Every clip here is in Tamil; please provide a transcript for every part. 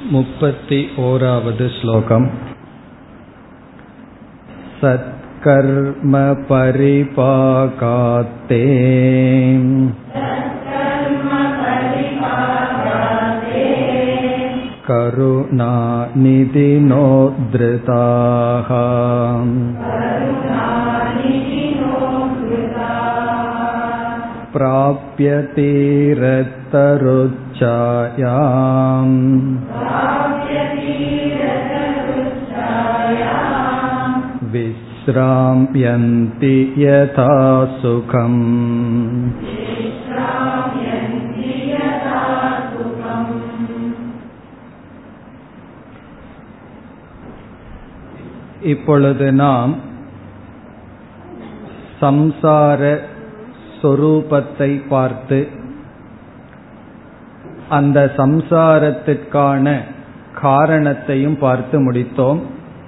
मुपति ओरावद् श्लोकम् सत्कर्मपरिपाकात्ते करुणानिधिनोद्धृताः प्राप्यतीरतरुच्चायाम् विश्राम्यन्ति यथा सुखम् இப்பொழுது நாம் சம்சார சொரூபத்தை பார்த்து அந்த சம்சாரத்திற்கான காரணத்தையும் பார்த்து முடித்தோம்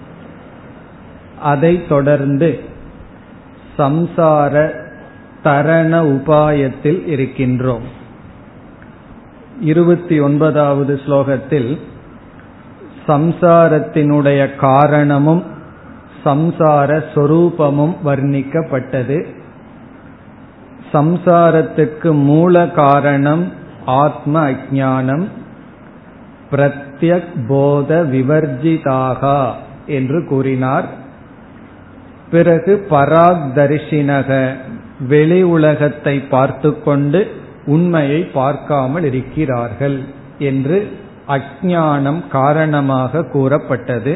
அதைத் தொடர்ந்து சம்சார தரண உபாயத்தில் இருக்கின்றோம் இருபத்தி ஒன்பதாவது ஸ்லோகத்தில் சம்சாரத்தினுடைய காரணமும் சம்சார சொரூபமும் வர்ணிக்கப்பட்டது சம்சாரத்துக்கு மூல காரணம் ஆத்ம அஜானம் பிரத்யக் போத விவர்ஜிதாகா என்று கூறினார் பிறகு பராக் தரிசினக வெளி உலகத்தை பார்த்து கொண்டு உண்மையை பார்க்காமல் இருக்கிறார்கள் என்று அஜானம் காரணமாக கூறப்பட்டது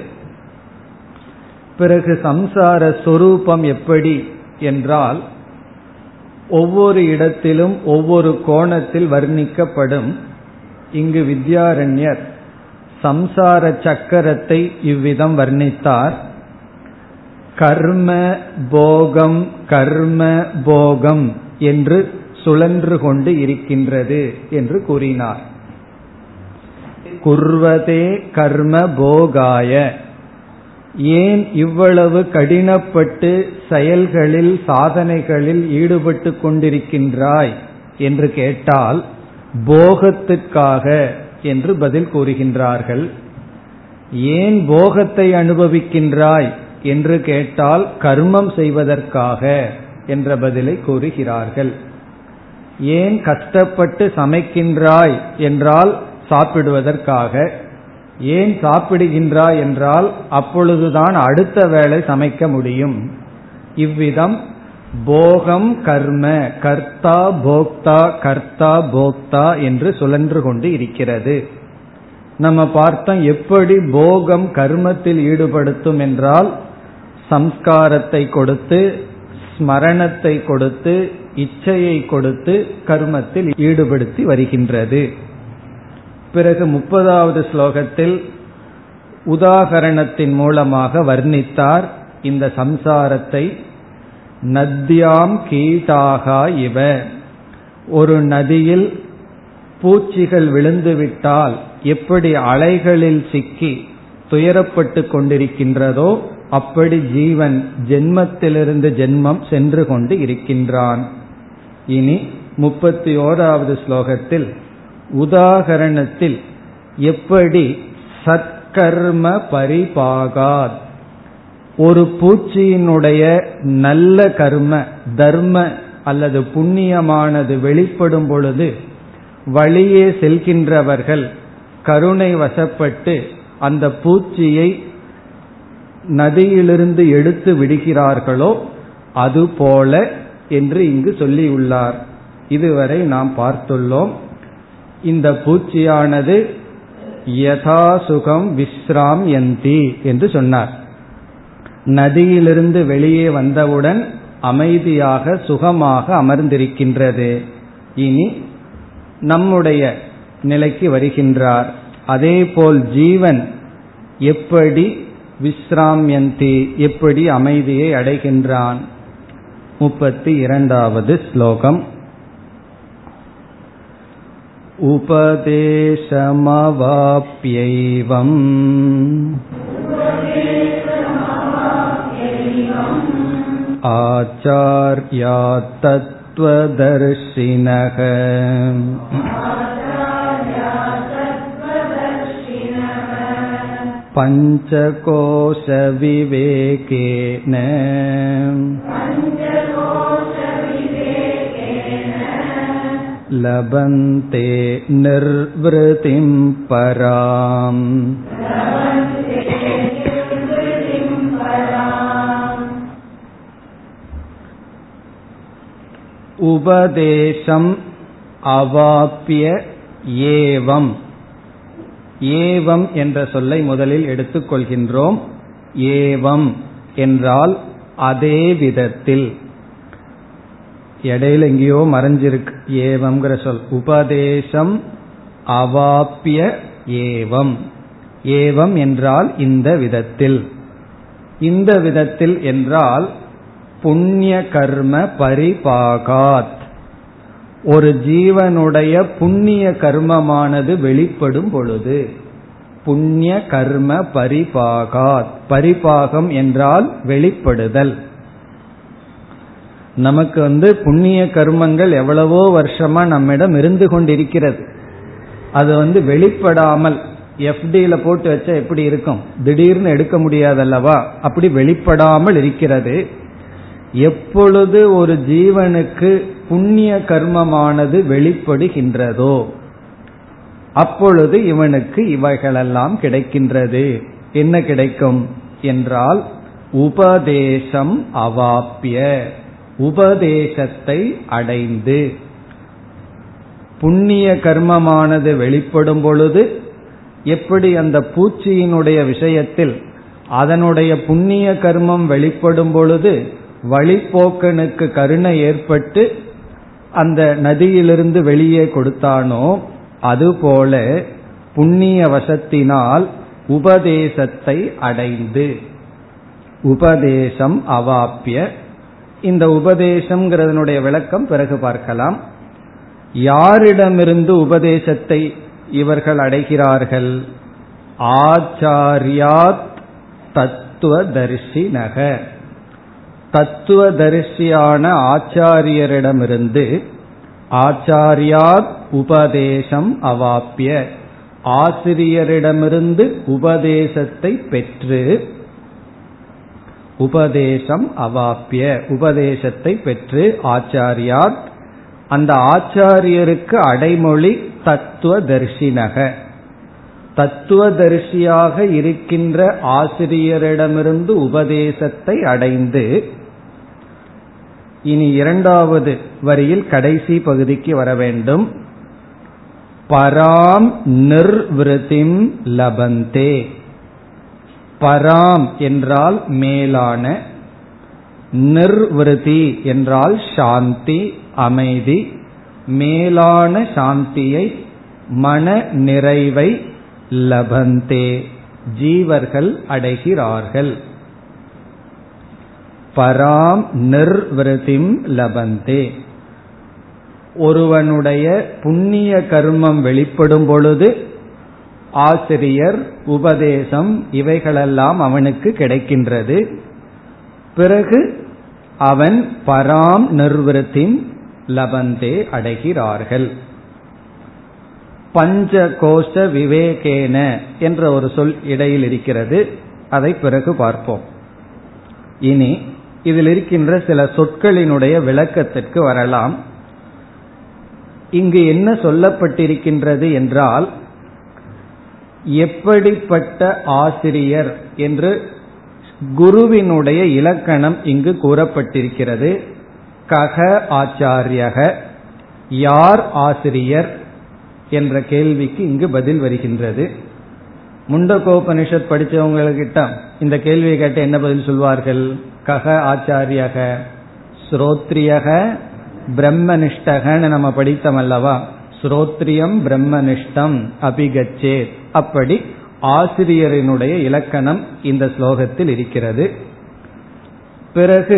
பிறகு சம்சார சொரூபம் எப்படி என்றால் ஒவ்வொரு இடத்திலும் ஒவ்வொரு கோணத்தில் வர்ணிக்கப்படும் இங்கு வித்யாரண்யர் சம்சார சக்கரத்தை இவ்விதம் வர்ணித்தார் கர்ம போகம் கர்ம போகம் என்று சுழன்று கொண்டு இருக்கின்றது என்று கூறினார் குர்வதே கர்ம போகாய ஏன் இவ்வளவு கடினப்பட்டு செயல்களில் சாதனைகளில் ஈடுபட்டு கொண்டிருக்கின்றாய் என்று கேட்டால் போகத்துக்காக என்று பதில் கூறுகின்றார்கள் ஏன் போகத்தை அனுபவிக்கின்றாய் என்று கேட்டால் கர்மம் செய்வதற்காக என்ற பதிலை கூறுகிறார்கள் ஏன் கஷ்டப்பட்டு சமைக்கின்றாய் என்றால் சாப்பிடுவதற்காக ஏன் சாப்பிடுகின்றாய் என்றால் அப்பொழுதுதான் அடுத்த வேளை சமைக்க முடியும் இவ்விதம் போகம் கர்ம கர்த்தா போக்தா கர்த்தா போக்தா என்று சுழன்று கொண்டு இருக்கிறது நம்ம பார்த்தோம் எப்படி போகம் கர்மத்தில் ஈடுபடுத்தும் என்றால் சம்ஸ்காரத்தை கொடுத்து ஸ்மரணத்தை கொடுத்து இச்சையை கொடுத்து கர்மத்தில் ஈடுபடுத்தி வருகின்றது பிறகு முப்பதாவது ஸ்லோகத்தில் உதாகரணத்தின் மூலமாக வர்ணித்தார் இந்த சம்சாரத்தை நத்தியாம் கீட்டாகா இவ ஒரு நதியில் பூச்சிகள் விழுந்துவிட்டால் எப்படி அலைகளில் சிக்கி துயரப்பட்டு கொண்டிருக்கின்றதோ அப்படி ஜீவன் ஜென்மத்திலிருந்து ஜென்மம் சென்று கொண்டு இருக்கின்றான் இனி முப்பத்தி ஓராவது ஸ்லோகத்தில் உதாகரணத்தில் எப்படி சத்கர்ம பரிபாகாத் ஒரு பூச்சியினுடைய நல்ல கர்ம தர்ம அல்லது புண்ணியமானது வெளிப்படும் பொழுது வழியே செல்கின்றவர்கள் கருணை வசப்பட்டு அந்த பூச்சியை நதியிலிருந்து எடுத்து விடுகிறார்களோ அதுபோல என்று இங்கு சொல்லியுள்ளார் இதுவரை நாம் பார்த்துள்ளோம் இந்த பூச்சியானது யதா சுகம் விஸ்ராம் எந்தி என்று சொன்னார் நதியிலிருந்து வெளியே வந்தவுடன் அமைதியாக சுகமாக அமர்ந்திருக்கின்றது இனி நம்முடைய நிலைக்கு வருகின்றார் அதேபோல் ஜீவன் எப்படி விஸ்ராம்யந்தி எப்படி அமைதியை அடைகின்றான் முப்பத்தி இரண்டாவது ஸ்லோகம் उपदेशमवाप्यैवम् आचार्या तत्त्वदर्शिनः पञ्चकोशविवेकेन लभन्ते निर्वृतिं पराम् உபதேசம் அவாப்பிய ஏவம் ஏவம் என்ற சொல்லை முதலில் எடுத்துக்கொள்கின்றோம் ஏவம் என்றால் அதே விதத்தில் இடையில எங்கேயோ மறைஞ்சிருக்கு ஏவம்ங்கிற சொல் உபதேசம் அவாப்பிய ஏவம் ஏவம் என்றால் இந்த விதத்தில் இந்த விதத்தில் என்றால் புண்ணிய கர்ம பரிபாகாத் ஒரு ஜீவனுடைய புண்ணிய கர்மமானது வெளிப்படும் பொழுது புண்ணிய கர்ம பரிபாகாத் பரிபாகம் என்றால் வெளிப்படுதல் நமக்கு வந்து புண்ணிய கர்மங்கள் எவ்வளவோ வருஷமா நம்மிடம் இருந்து கொண்டிருக்கிறது அது வந்து வெளிப்படாமல் எஃப்டியில போட்டு வச்சா எப்படி இருக்கும் திடீர்னு எடுக்க முடியாதல்லவா அப்படி வெளிப்படாமல் இருக்கிறது எப்பொழுது ஒரு ஜீவனுக்கு புண்ணிய கர்மமானது வெளிப்படுகின்றதோ அப்பொழுது இவனுக்கு இவைகளெல்லாம் கிடைக்கின்றது என்ன கிடைக்கும் என்றால் உபதேசம் அவாப்பிய உபதேசத்தை அடைந்து புண்ணிய கர்மமானது வெளிப்படும் பொழுது எப்படி அந்த பூச்சியினுடைய விஷயத்தில் அதனுடைய புண்ணிய கர்மம் வெளிப்படும் பொழுது வழிப்போக்கனுக்கு கருணை ஏற்பட்டு அந்த நதியிலிருந்து வெளியே கொடுத்தானோ அதுபோல புண்ணிய வசத்தினால் உபதேசத்தை அடைந்து உபதேசம் அவாப்பிய இந்த உபதேசம்ங்கிறதனுடைய விளக்கம் பிறகு பார்க்கலாம் யாரிடமிருந்து உபதேசத்தை இவர்கள் அடைகிறார்கள் ஆச்சாரியாத் தத்துவ தரிசினக தத்துவ தரிசியான ஆச்சாரியரிடமிருந்து ஆச்சாரியாத் உபதேசம் அவாப்பிய ஆசிரியரிடமிருந்து உபதேசத்தை பெற்று உபதேசம் அவாப்பிய உபதேசத்தை பெற்று ஆச்சாரியாத் அந்த ஆச்சாரியருக்கு அடைமொழி தத்துவ தரிசினக தத்துவ தரிசியாக இருக்கின்ற ஆசிரியரிடமிருந்து உபதேசத்தை அடைந்து இனி இரண்டாவது வரியில் கடைசி பகுதிக்கு வர வேண்டும் பராம் நிர்விருத்திம் லபந்தே பராம் என்றால் மேலான நிர்விருதி என்றால் சாந்தி அமைதி மேலான சாந்தியை மன நிறைவை லபந்தே ஜீவர்கள் அடைகிறார்கள் பராம் நிர்விருத்திம் லபந்தே ஒருவனுடைய புண்ணிய கர்மம் வெளிப்படும் பொழுது ஆசிரியர் உபதேசம் இவைகளெல்லாம் அவனுக்கு கிடைக்கின்றது பிறகு அவன் பராம் நிர்விருத்தின் லபந்தே அடைகிறார்கள் பஞ்ச கோஷ விவேகேன என்ற ஒரு சொல் இடையில் இருக்கிறது அதை பிறகு பார்ப்போம் இனி இதில் இருக்கின்ற சில சொற்களினுடைய விளக்கத்திற்கு வரலாம் இங்கு என்ன சொல்லப்பட்டிருக்கின்றது என்றால் எப்படிப்பட்ட ஆசிரியர் என்று குருவினுடைய இலக்கணம் இங்கு கூறப்பட்டிருக்கிறது கக ஆச்சாரியக யார் ஆசிரியர் என்ற கேள்விக்கு இங்கு பதில் வருகின்றது முண்டகோபனிஷத் படித்தவங்ககிட்ட இந்த கேள்வியை கேட்டு என்ன பதில் சொல்வார்கள் கக ஆச்சாரியக ஸ்ரோத்ரியக பிரம்மனிஷ்டகன்னு நம்ம படித்தோம் அல்லவா ஸ்ரோத்ரியம் பிரம்மனிஷ்டம் அபிகச்சே அப்படி ஆசிரியரினுடைய இலக்கணம் இந்த ஸ்லோகத்தில் இருக்கிறது பிறகு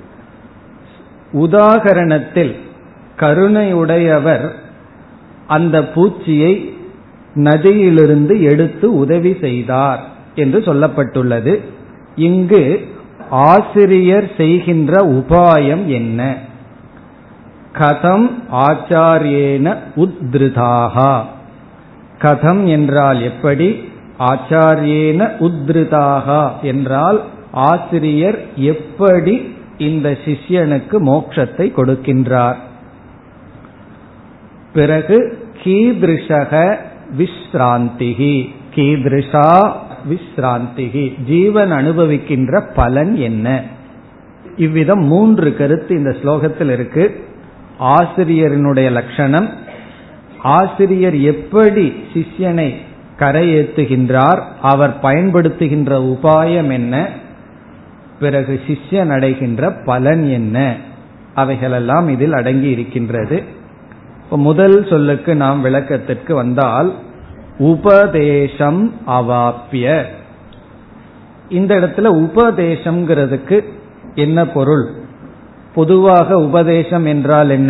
உதாகரணத்தில் கருணையுடையவர் அந்த பூச்சியை நதியிலிருந்து எடுத்து உதவி செய்தார் என்று சொல்லப்பட்டுள்ளது இங்கு ஆசிரியர் செய்கின்ற உபாயம் என்ன கதம் ஆச்சாரியேன உத்ருதாகா கதம் என்றால் எப்படி ஆச்சாரியேன உத்ருதாக என்றால் ஆசிரியர் எப்படி இந்த சிஷ்யனுக்கு மோட்சத்தை கொடுக்கின்றார் பிறகு கீதிருஷக விஸ்ராந்திகி கீதிருஷா விஸ்ராந்திகி ஜீவன் அனுபவிக்கின்ற பலன் என்ன இவ்விதம் மூன்று கருத்து இந்த ஸ்லோகத்தில் இருக்கு ஆசிரியரினுடைய லட்சணம் ஆசிரியர் எப்படி சிஷ்யனை கரையேற்றுகின்றார் அவர் பயன்படுத்துகின்ற உபாயம் என்ன பிறகு சிஷ்யன் அடைகின்ற பலன் என்ன அவைகளெல்லாம் இதில் அடங்கி இருக்கின்றது முதல் சொல்லுக்கு நாம் விளக்கத்திற்கு வந்தால் உபதேசம் அவாப்பிய இந்த இடத்துல உபதேசம்ங்கிறதுக்கு என்ன பொருள் பொதுவாக உபதேசம் என்றால் என்ன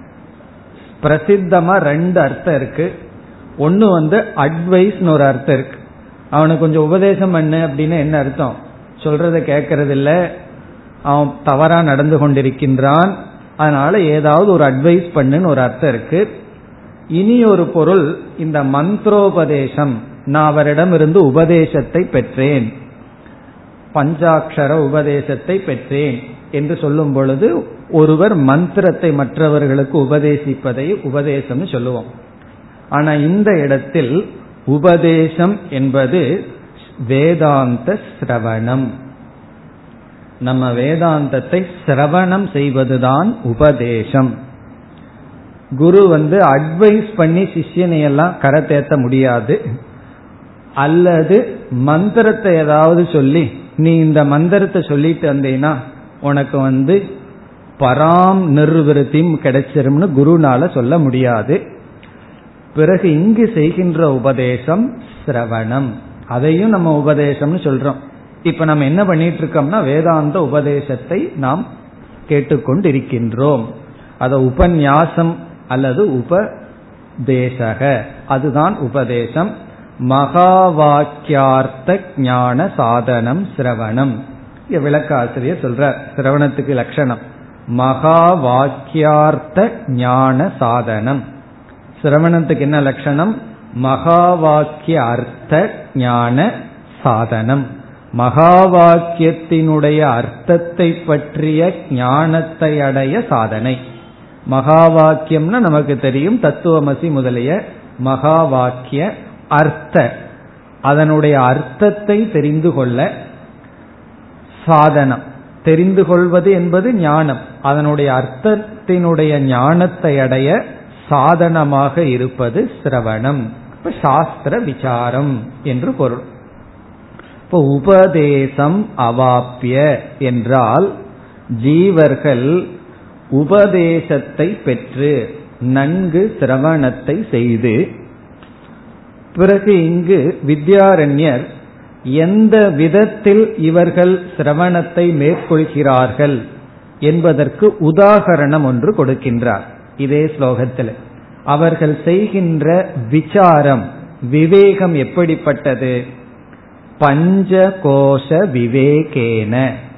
பிரசித்தமா ரெண்டு அர்த்தம் இருக்கு ஒன்னு வந்து அட்வைஸ்னு ஒரு அர்த்தம் இருக்கு அவனுக்கு கொஞ்சம் உபதேசம் பண்ணு அப்படின்னு என்ன அர்த்தம் சொல்றத கேட்கறது இல்ல அவன் தவறா நடந்து கொண்டிருக்கின்றான் அதனால ஏதாவது ஒரு அட்வைஸ் பண்ணுன்னு ஒரு அர்த்தம் இருக்கு இனி ஒரு பொருள் இந்த மந்திரோபதேசம் நான் அவரிடம் இருந்து உபதேசத்தை பெற்றேன் பஞ்சாட்சர உபதேசத்தை பெற்றேன் என்று சொல்லும் பொழுது ஒருவர் மந்திரத்தை மற்றவர்களுக்கு உபதேசிப்பதை உபதேசம் சொல்லுவோம் ஆனா இந்த இடத்தில் உபதேசம் என்பது வேதாந்த சிரவணம் நம்ம வேதாந்தத்தை சிரவணம் செய்வதுதான் உபதேசம் குரு வந்து அட்வைஸ் பண்ணி சிஷியனை எல்லாம் கரை தேத்த முடியாது அல்லது மந்திரத்தை ஏதாவது சொல்லி நீ இந்த மந்திரத்தை சொல்லிட்டு வந்தீங்கன்னா உனக்கு வந்து பராம் நிர்விருத்தியும் கிடைச்சிரும்னு குருனால சொல்ல முடியாது பிறகு இங்கு செய்கின்ற உபதேசம் சிரவணம் அதையும் நம்ம உபதேசம்னு சொல்றோம் இப்ப நம்ம என்ன பண்ணிட்டு இருக்கோம்னா வேதாந்த உபதேசத்தை நாம் கேட்டுக்கொண்டிருக்கின்றோம் அத உபன்யாசம் அல்லது உபதேசக அதுதான் உபதேசம் மகா வாக்கியார்த்த ஞான சாதனம் சிரவணம் விளக்க ஆசிரியர் சொல்றார் சிரவணத்துக்கு லட்சணம் மகா வாக்கியார்த்த ஞான சாதனம் சிரவணத்துக்கு என்ன லட்சணம் மகா வாக்கிய அர்த்த ஞான சாதனம் மகா வாக்கியத்தினுடைய அர்த்தத்தை பற்றிய ஞானத்தை அடைய சாதனை மகா வாக்கியம்னா நமக்கு தெரியும் தத்துவமசி முதலிய மகா வாக்கிய அர்த்த அதனுடைய அர்த்தத்தை தெரிந்து கொள்ள சாதனம் தெரிந்து கொள்வது என்பது ஞானம் அதனுடைய அர்த்தத்தினுடைய ஞானத்தை அடைய சாதனமாக இருப்பது சிரவணம் இப்ப சாஸ்திர விசாரம் என்று பொருள் இப்போ உபதேசம் அவாப்பிய என்றால் ஜீவர்கள் உபதேசத்தை பெற்று நன்கு சிரவணத்தை செய்து பிறகு இங்கு வித்யாரண்யர் எந்த விதத்தில் இவர்கள் சிரவணத்தை மேற்கொள்கிறார்கள் என்பதற்கு உதாகரணம் ஒன்று கொடுக்கின்றார் இதே ஸ்லோகத்தில் அவர்கள் செய்கின்ற விசாரம் விவேகம் எப்படிப்பட்டது பஞ்ச கோஷ விவேகேன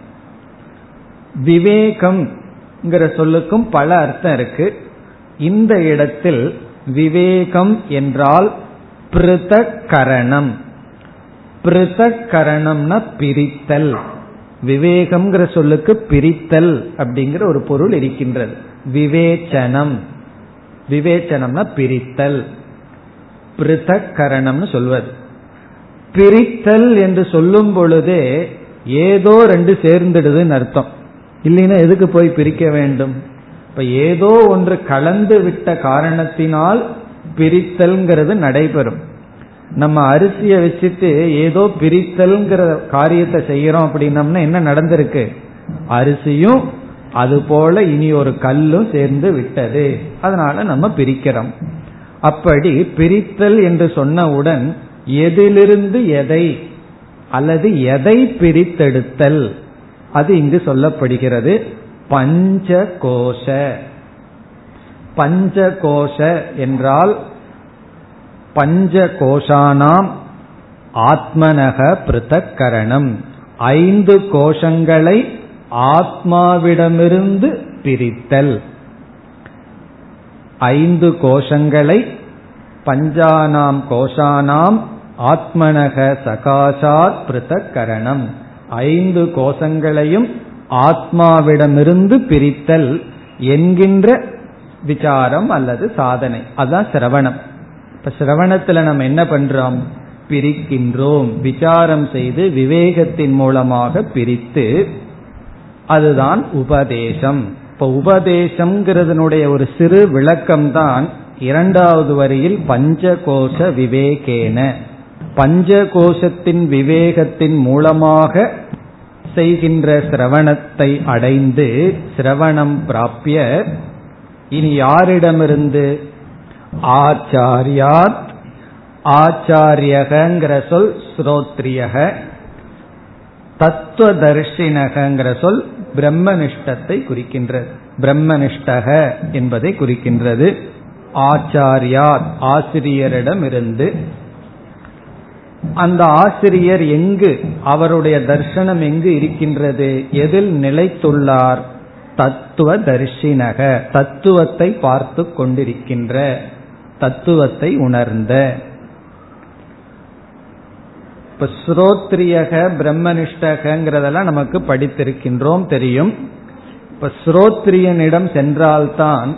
விவேகம் சொல்லுக்கும் பல அர்த்தம் இருக்கு இந்த இடத்தில் விவேகம் என்றால் பிரதக்கரணம் பிரதக்கரணம்னா பிரித்தல் விவேகம்ங்கிற சொல்லுக்கு பிரித்தல் அப்படிங்கிற ஒரு பொருள் இருக்கின்றது விவேச்சனம் விவேச்சனம்னா பிரித்தல் பிருத்தக்கரணம்னு சொல்வது பிரித்தல் என்று சொல்லும் பொழுதே ஏதோ ரெண்டு சேர்ந்துடுதுன்னு அர்த்தம் இல்லைன்னா எதுக்கு போய் பிரிக்க வேண்டும் இப்ப ஏதோ ஒன்று கலந்து விட்ட காரணத்தினால் பிரித்தல்ங்கிறது நடைபெறும் நம்ம அரிசியை வச்சுட்டு ஏதோ பிரித்தல்ங்கிற காரியத்தை செய்யறோம் அப்படின்னம்னா என்ன நடந்திருக்கு அரிசியும் அது போல இனி ஒரு கல்லும் சேர்ந்து விட்டது அதனால நம்ம பிரிக்கிறோம் அப்படி பிரித்தல் என்று சொன்னவுடன் எதிலிருந்து எதை அல்லது எதை பிரித்தெடுத்தல் அது இங்கு சொல்லப்படுகிறது பஞ்ச கோஷ பஞ்ச கோஷ என்றால் பஞ்ச கோஷானாம் ஆத்மனக பிருத்தக்கரணம் ஐந்து கோஷங்களை ஆத்மாவிடமிருந்து பிரித்தல் ஐந்து கோஷங்களை பஞ்சானாம் கோஷானாம் ஆத்மனக சகாசாத் பிருத்தக் கரணம் ஐந்து கோஷங்களையும் ஆத்மாவிடமிருந்து பிரித்தல் என்கின்ற விசாரம் அல்லது சாதனை அதுதான் சிரவணம் இப்ப சிரவணத்துல நம்ம என்ன பண்றோம் பிரிக்கின்றோம் விசாரம் செய்து விவேகத்தின் மூலமாக பிரித்து அதுதான் உபதேசம் இப்ப உபதேசம்ங்கிறதனுடைய ஒரு சிறு விளக்கம் தான் இரண்டாவது வரியில் பஞ்சகோஷ விவேகேன பஞ்சகோஷத்தின் விவேகத்தின் மூலமாக செய்கின்ற சிரவணத்தை அடைந்து சிரவணம் பிராப்பிய இனி யாரிடமிருந்து ஆச்சாரியாத் ஆச்சாரியகங்கிற சொல் ஸ்ரோத்ரியக தத்துவதர்ஷினகங்கிற சொல் பிரம்மனிஷ்டத்தை குறிக்கின்றது பிரம்மனிஷ்டக என்பதை குறிக்கின்றது ஆச்சாரியாத் ஆசிரியரிடமிருந்து அந்த ஆசிரியர் எங்கு அவருடைய தர்சனம் எங்கு இருக்கின்றது எதில் நிலைத்துள்ளார் தத்துவ தர்ஷினக தத்துவத்தை பார்த்து கொண்டிருக்கின்ற தத்துவத்தை உணர்ந்த இப்ப ஸ்ரோத்ரியக பிரம்மனிஷ்டகங்கிறதெல்லாம் நமக்கு படித்திருக்கின்றோம் தெரியும் இப்ப ஸ்ரோத்ரியனிடம் சென்றால்தான்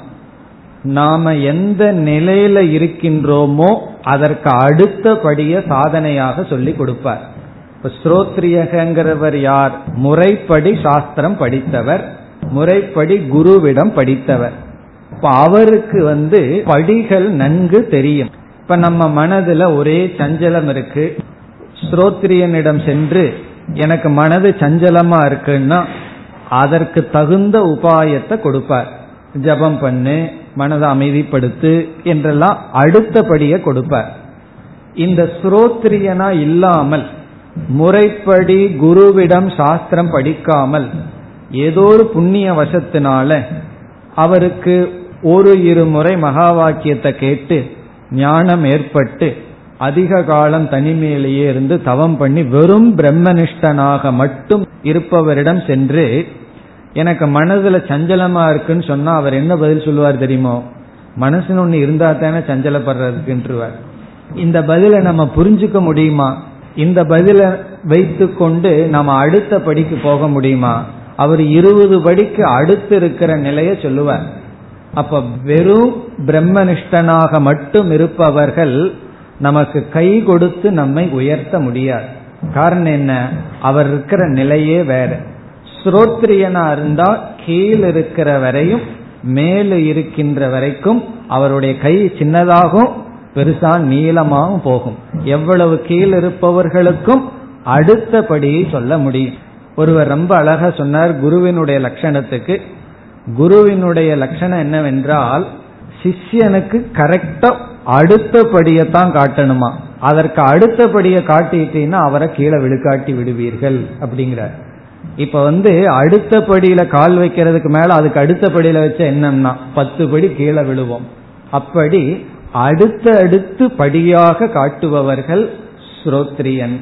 நாம எந்த நிலையில இருக்கின்றோமோ அதற்கு அடுத்தபடிய சாதனையாக சொல்லி கொடுப்பார் இப்ப ஸ்ரோத்ரியகங்கிறவர் யார் முறைப்படி சாஸ்திரம் படித்தவர் முறைப்படி குருவிடம் படித்தவர் இப்ப அவருக்கு வந்து படிகள் நன்கு தெரியும் இப்ப நம்ம மனதுல ஒரே சஞ்சலம் இருக்கு ஸ்ரோத்ரியனிடம் சென்று எனக்கு மனது சஞ்சலமா இருக்குன்னா அதற்கு தகுந்த உபாயத்தை கொடுப்பார் ஜபம் பண்ணு மனதை அமைதிப்படுத்து என்றெல்லாம் அடுத்தபடியே கொடுப்பார் இந்த ஸ்ரோத்ரியனா இல்லாமல் முறைப்படி குருவிடம் சாஸ்திரம் படிக்காமல் ஏதோ ஒரு புண்ணிய வசத்தினால அவருக்கு ஒரு இரு முறை மகா வாக்கியத்தை கேட்டு ஞானம் ஏற்பட்டு அதிக காலம் தனிமையிலேயே இருந்து தவம் பண்ணி வெறும் பிரம்மனிஷ்டனாக மட்டும் இருப்பவரிடம் சென்று எனக்கு மனதுல சஞ்சலமா இருக்குன்னு சொன்னா அவர் என்ன பதில் சொல்லுவார் தெரியுமோ மனசுன்னு ஒண்ணு இருந்தா தானே சஞ்சலப்படுறதுக்குன்றுவார் இந்த பதிலை நம்ம புரிஞ்சுக்க முடியுமா இந்த பதிலை வைத்து கொண்டு நம்ம அடுத்த படிக்கு போக முடியுமா அவர் இருபது படிக்கு அடுத்து இருக்கிற நிலைய சொல்லுவார் அப்ப வெறும் பிரம்மனிஷ்டனாக மட்டும் இருப்பவர்கள் நமக்கு கை கொடுத்து நம்மை உயர்த்த முடியாது காரணம் என்ன அவர் இருக்கிற நிலையே வேற ஸ்ரோத்ரியனா இருந்தா கீழ் இருக்கிற வரையும் மேல இருக்கின்ற வரைக்கும் அவருடைய கை சின்னதாகும் பெருசா நீளமாகவும் போகும் எவ்வளவு கீழ் இருப்பவர்களுக்கும் அடுத்தபடியை சொல்ல முடியும் ஒருவர் ரொம்ப அழகா சொன்னார் குருவினுடைய லட்சணத்துக்கு குருவினுடைய லட்சணம் என்னவென்றால் சிஷ்யனுக்கு கரெக்டா அடுத்தபடியத்தான் காட்டணுமா அதற்கு அடுத்தபடியை காட்டிட்டீங்கன்னா அவரை கீழே விழுக்காட்டி விடுவீர்கள் அப்படிங்கிறார் இப்ப வந்து அடுத்த படியில கால் வைக்கிறதுக்கு மேல அதுக்கு அடுத்த படியில வச்ச என்னன்னா பத்து படி கீழே விழுவோம் அப்படி அடுத்த அடுத்து படியாக காட்டுபவர்கள் ஸ்ரோத்ரியன்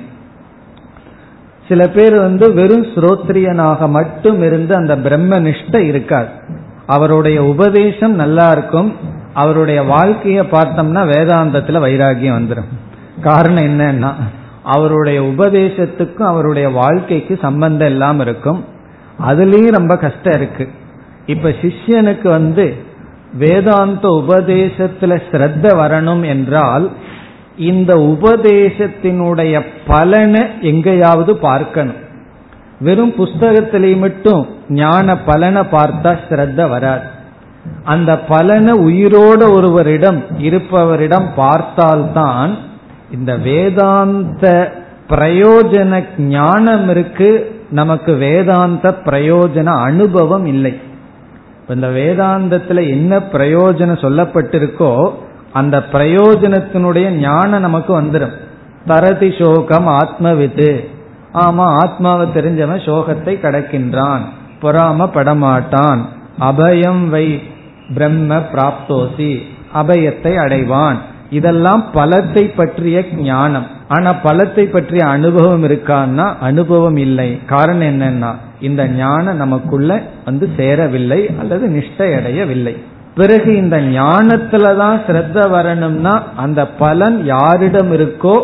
சில பேர் வந்து வெறும் ஸ்ரோத்ரியனாக மட்டும் இருந்து அந்த பிரம்ம நிஷ்டை இருக்காது அவருடைய உபதேசம் நல்லா இருக்கும் அவருடைய வாழ்க்கைய பார்த்தோம்னா வேதாந்தத்துல வைராகியம் வந்துடும் காரணம் என்னன்னா அவருடைய உபதேசத்துக்கும் அவருடைய வாழ்க்கைக்கு சம்பந்தம் இல்லாம இருக்கும் அதுலயும் ரொம்ப கஷ்டம் இருக்கு இப்ப சிஷ்யனுக்கு வந்து வேதாந்த உபதேசத்துல ஸ்ரத்த வரணும் என்றால் இந்த உபதேசத்தினுடைய பலனை எங்கேயாவது பார்க்கணும் வெறும் புஸ்தகத்திலே மட்டும் ஞான பலனை பார்த்தா ஸ்ரத்த வராது அந்த பலனை உயிரோட ஒருவரிடம் இருப்பவரிடம் பார்த்தால்தான் இந்த வேதாந்த பிரயோஜன ஞானம் இருக்கு நமக்கு வேதாந்த பிரயோஜன அனுபவம் இல்லை இந்த வேதாந்தத்துல என்ன பிரயோஜனம் சொல்லப்பட்டிருக்கோ அந்த பிரயோஜனத்தினுடைய ஞானம் நமக்கு வந்துடும் தரதி சோகம் ஆத்மவித்து ஆமா ஆத்மாவை தெரிஞ்சவன் சோகத்தை கடக்கின்றான் பொறாம படமாட்டான் அபயம் வை பிரம்ம பிராப்தோசி அபயத்தை அடைவான் இதெல்லாம் பலத்தை பற்றிய ஞானம் ஆனா பலத்தை பற்றிய அனுபவம் இருக்கான்னா அனுபவம் இல்லை காரணம் என்னன்னா இந்த ஞானம் நமக்குள்ள வந்து சேரவில்லை அல்லது நிஷ்டை அடையவில்லை பிறகு இந்த ஞானத்துலதான் ஸ்ரத்த வரணும்னா அந்த பலன் யாரிடம் இருக்கோ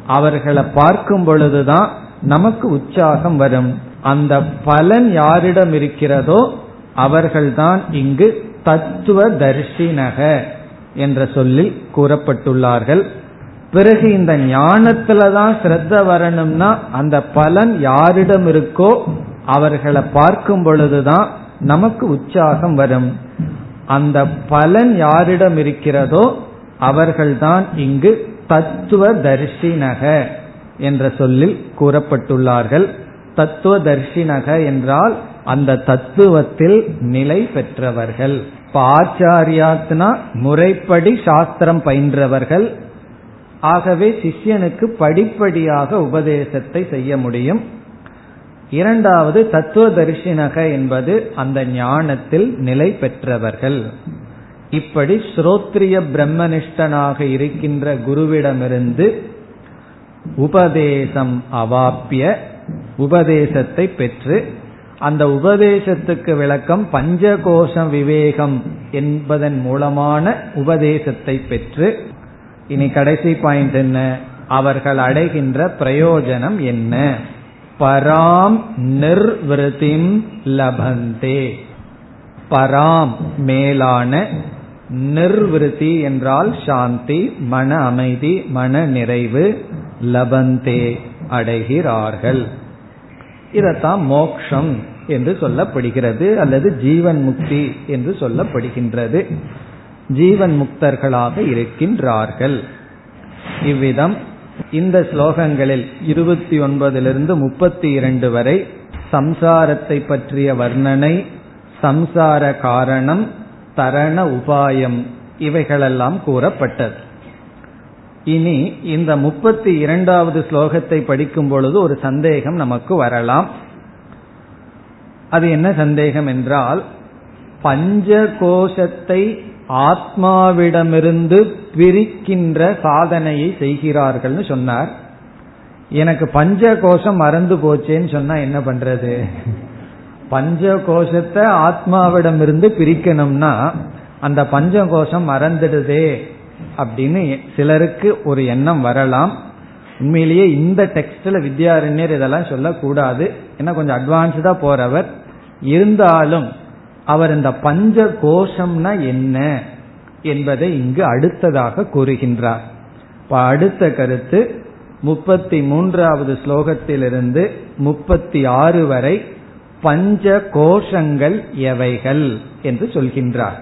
அவர்களை பார்க்கும் பொழுதுதான் நமக்கு உற்சாகம் வரும் அந்த பலன் யாரிடம் இருக்கிறதோ அவர்கள்தான் இங்கு தத்துவ தர்ஷினக என்ற சொல்லில் கூறப்பட்டுள்ளார்கள் பிறகு இந்த ஞானத்துல தான் ஸ்ரத்த வரணும்னா அந்த பலன் யாரிடம் இருக்கோ அவர்களை பார்க்கும் பொழுதுதான் நமக்கு உற்சாகம் வரும் அந்த பலன் யாரிடம் இருக்கிறதோ அவர்கள்தான் இங்கு தத்துவ தர்ஷினக என்ற சொல்லில் கூறப்பட்டுள்ளார்கள் தத்துவ தர்ஷினக என்றால் அந்த தத்துவத்தில் நிலை பெற்றவர்கள் இப்ப ஆச்சாரியாத்னா முறைப்படி சாஸ்திரம் பயின்றவர்கள் ஆகவே சிஷ்யனுக்கு படிப்படியாக உபதேசத்தை செய்ய முடியும் இரண்டாவது தத்துவ தரிசனக என்பது அந்த ஞானத்தில் நிலை பெற்றவர்கள் இப்படி ஸ்ரோத்ரிய பிரம்மனிஷ்டனாக இருக்கின்ற குருவிடமிருந்து உபதேசம் அவாப்பிய உபதேசத்தை பெற்று அந்த உபதேசத்துக்கு விளக்கம் பஞ்சகோஷம் விவேகம் என்பதன் மூலமான உபதேசத்தை பெற்று இனி கடைசி பாயிண்ட் என்ன அவர்கள் அடைகின்ற பிரயோஜனம் என்ன பராம் நிர்விருத்திம் லபந்தே பராம் மேலான நிர்விருத்தி என்றால் சாந்தி மன அமைதி மன நிறைவு லபந்தே அடைகிறார்கள் இதத்தான் மோக்ஷம் என்று சொல்லப்படுகிறது அல்லது ஜீவன் முக்தி என்று சொல்லப்படுகின்றது ஜீவன் முக்தர்களாக இருக்கின்றார்கள் இவ்விதம் இந்த ஸ்லோகங்களில் இருபத்தி ஒன்பதிலிருந்து முப்பத்தி இரண்டு வரை சம்சாரத்தை பற்றிய வர்ணனை சம்சார காரணம் தரண உபாயம் இவைகளெல்லாம் கூறப்பட்டது இனி இந்த முப்பத்தி இரண்டாவது ஸ்லோகத்தை படிக்கும் பொழுது ஒரு சந்தேகம் நமக்கு வரலாம் அது என்ன சந்தேகம் என்றால் பஞ்ச கோஷத்தை ஆத்மாவிடமிருந்து பிரிக்கின்ற சாதனையை செய்கிறார்கள்னு சொன்னார் எனக்கு பஞ்ச கோஷம் மறந்து போச்சேன்னு சொன்னா என்ன பண்றது பஞ்ச கோஷத்தை ஆத்மாவிடமிருந்து பிரிக்கணும்னா அந்த பஞ்ச கோஷம் மறந்துடுதே அப்படின்னு சிலருக்கு ஒரு எண்ணம் வரலாம் உண்மையிலேயே இந்த டெக்ஸ்ட்ல வித்யாரண்யர் இதெல்லாம் சொல்லக்கூடாது ஏன்னா கொஞ்சம் அட்வான்ஸ்டா போறவர் இருந்தாலும் அவர் இந்த பஞ்ச கோஷம்னா என்ன என்பதை இங்கு அடுத்ததாக கூறுகின்றார் இப்ப அடுத்த கருத்து முப்பத்தி மூன்றாவது ஸ்லோகத்திலிருந்து முப்பத்தி ஆறு வரை பஞ்ச கோஷங்கள் எவைகள் என்று சொல்கின்றார்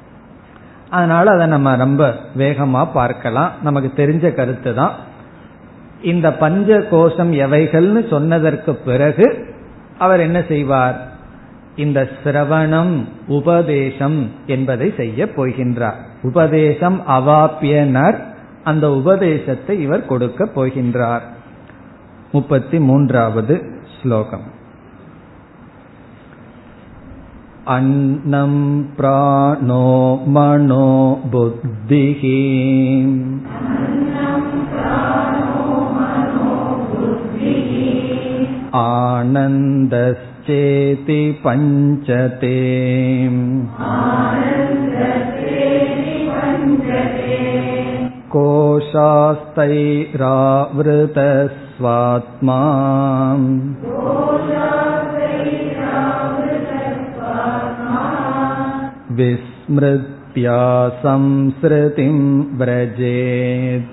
அதனால அதை நம்ம ரொம்ப வேகமா பார்க்கலாம் நமக்கு தெரிஞ்ச கருத்து தான் இந்த பஞ்ச கோஷம் எவைகள்னு சொன்னதற்கு பிறகு அவர் என்ன செய்வார் இந்த சிரவணம் உபதேசம் என்பதை செய்ய போகின்றார் உபதேசம் அவாப்பியனர் அந்த உபதேசத்தை இவர் கொடுக்க போகின்றார் முப்பத்தி மூன்றாவது ஸ்லோகம் अन्नं प्राणो मनो बुद्धिः आनन्दश्चेति पञ्चते कोशास्तैरावृतस्वात्मा विस्मृत्या संसृतिं व्रजेत्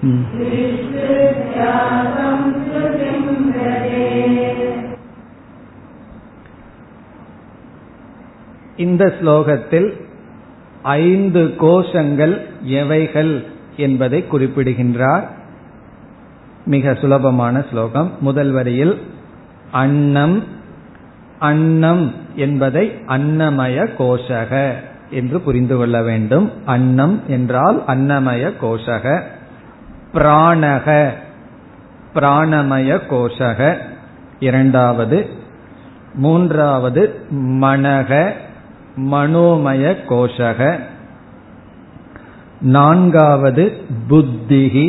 இந்த ஸ்லோகத்தில் ஐந்து கோஷங்கள் எவைகள் என்பதை குறிப்பிடுகின்றார் மிக சுலபமான ஸ்லோகம் முதல் வரியில் அன்னம் அன்னம் என்பதை அன்னமய கோஷக என்று புரிந்து கொள்ள வேண்டும் அன்னம் என்றால் அன்னமய கோஷக பிராணக பிராணமய கோஷக இரண்டாவது மூன்றாவது மனக மனோமய கோஷக நான்காவது புத்திகி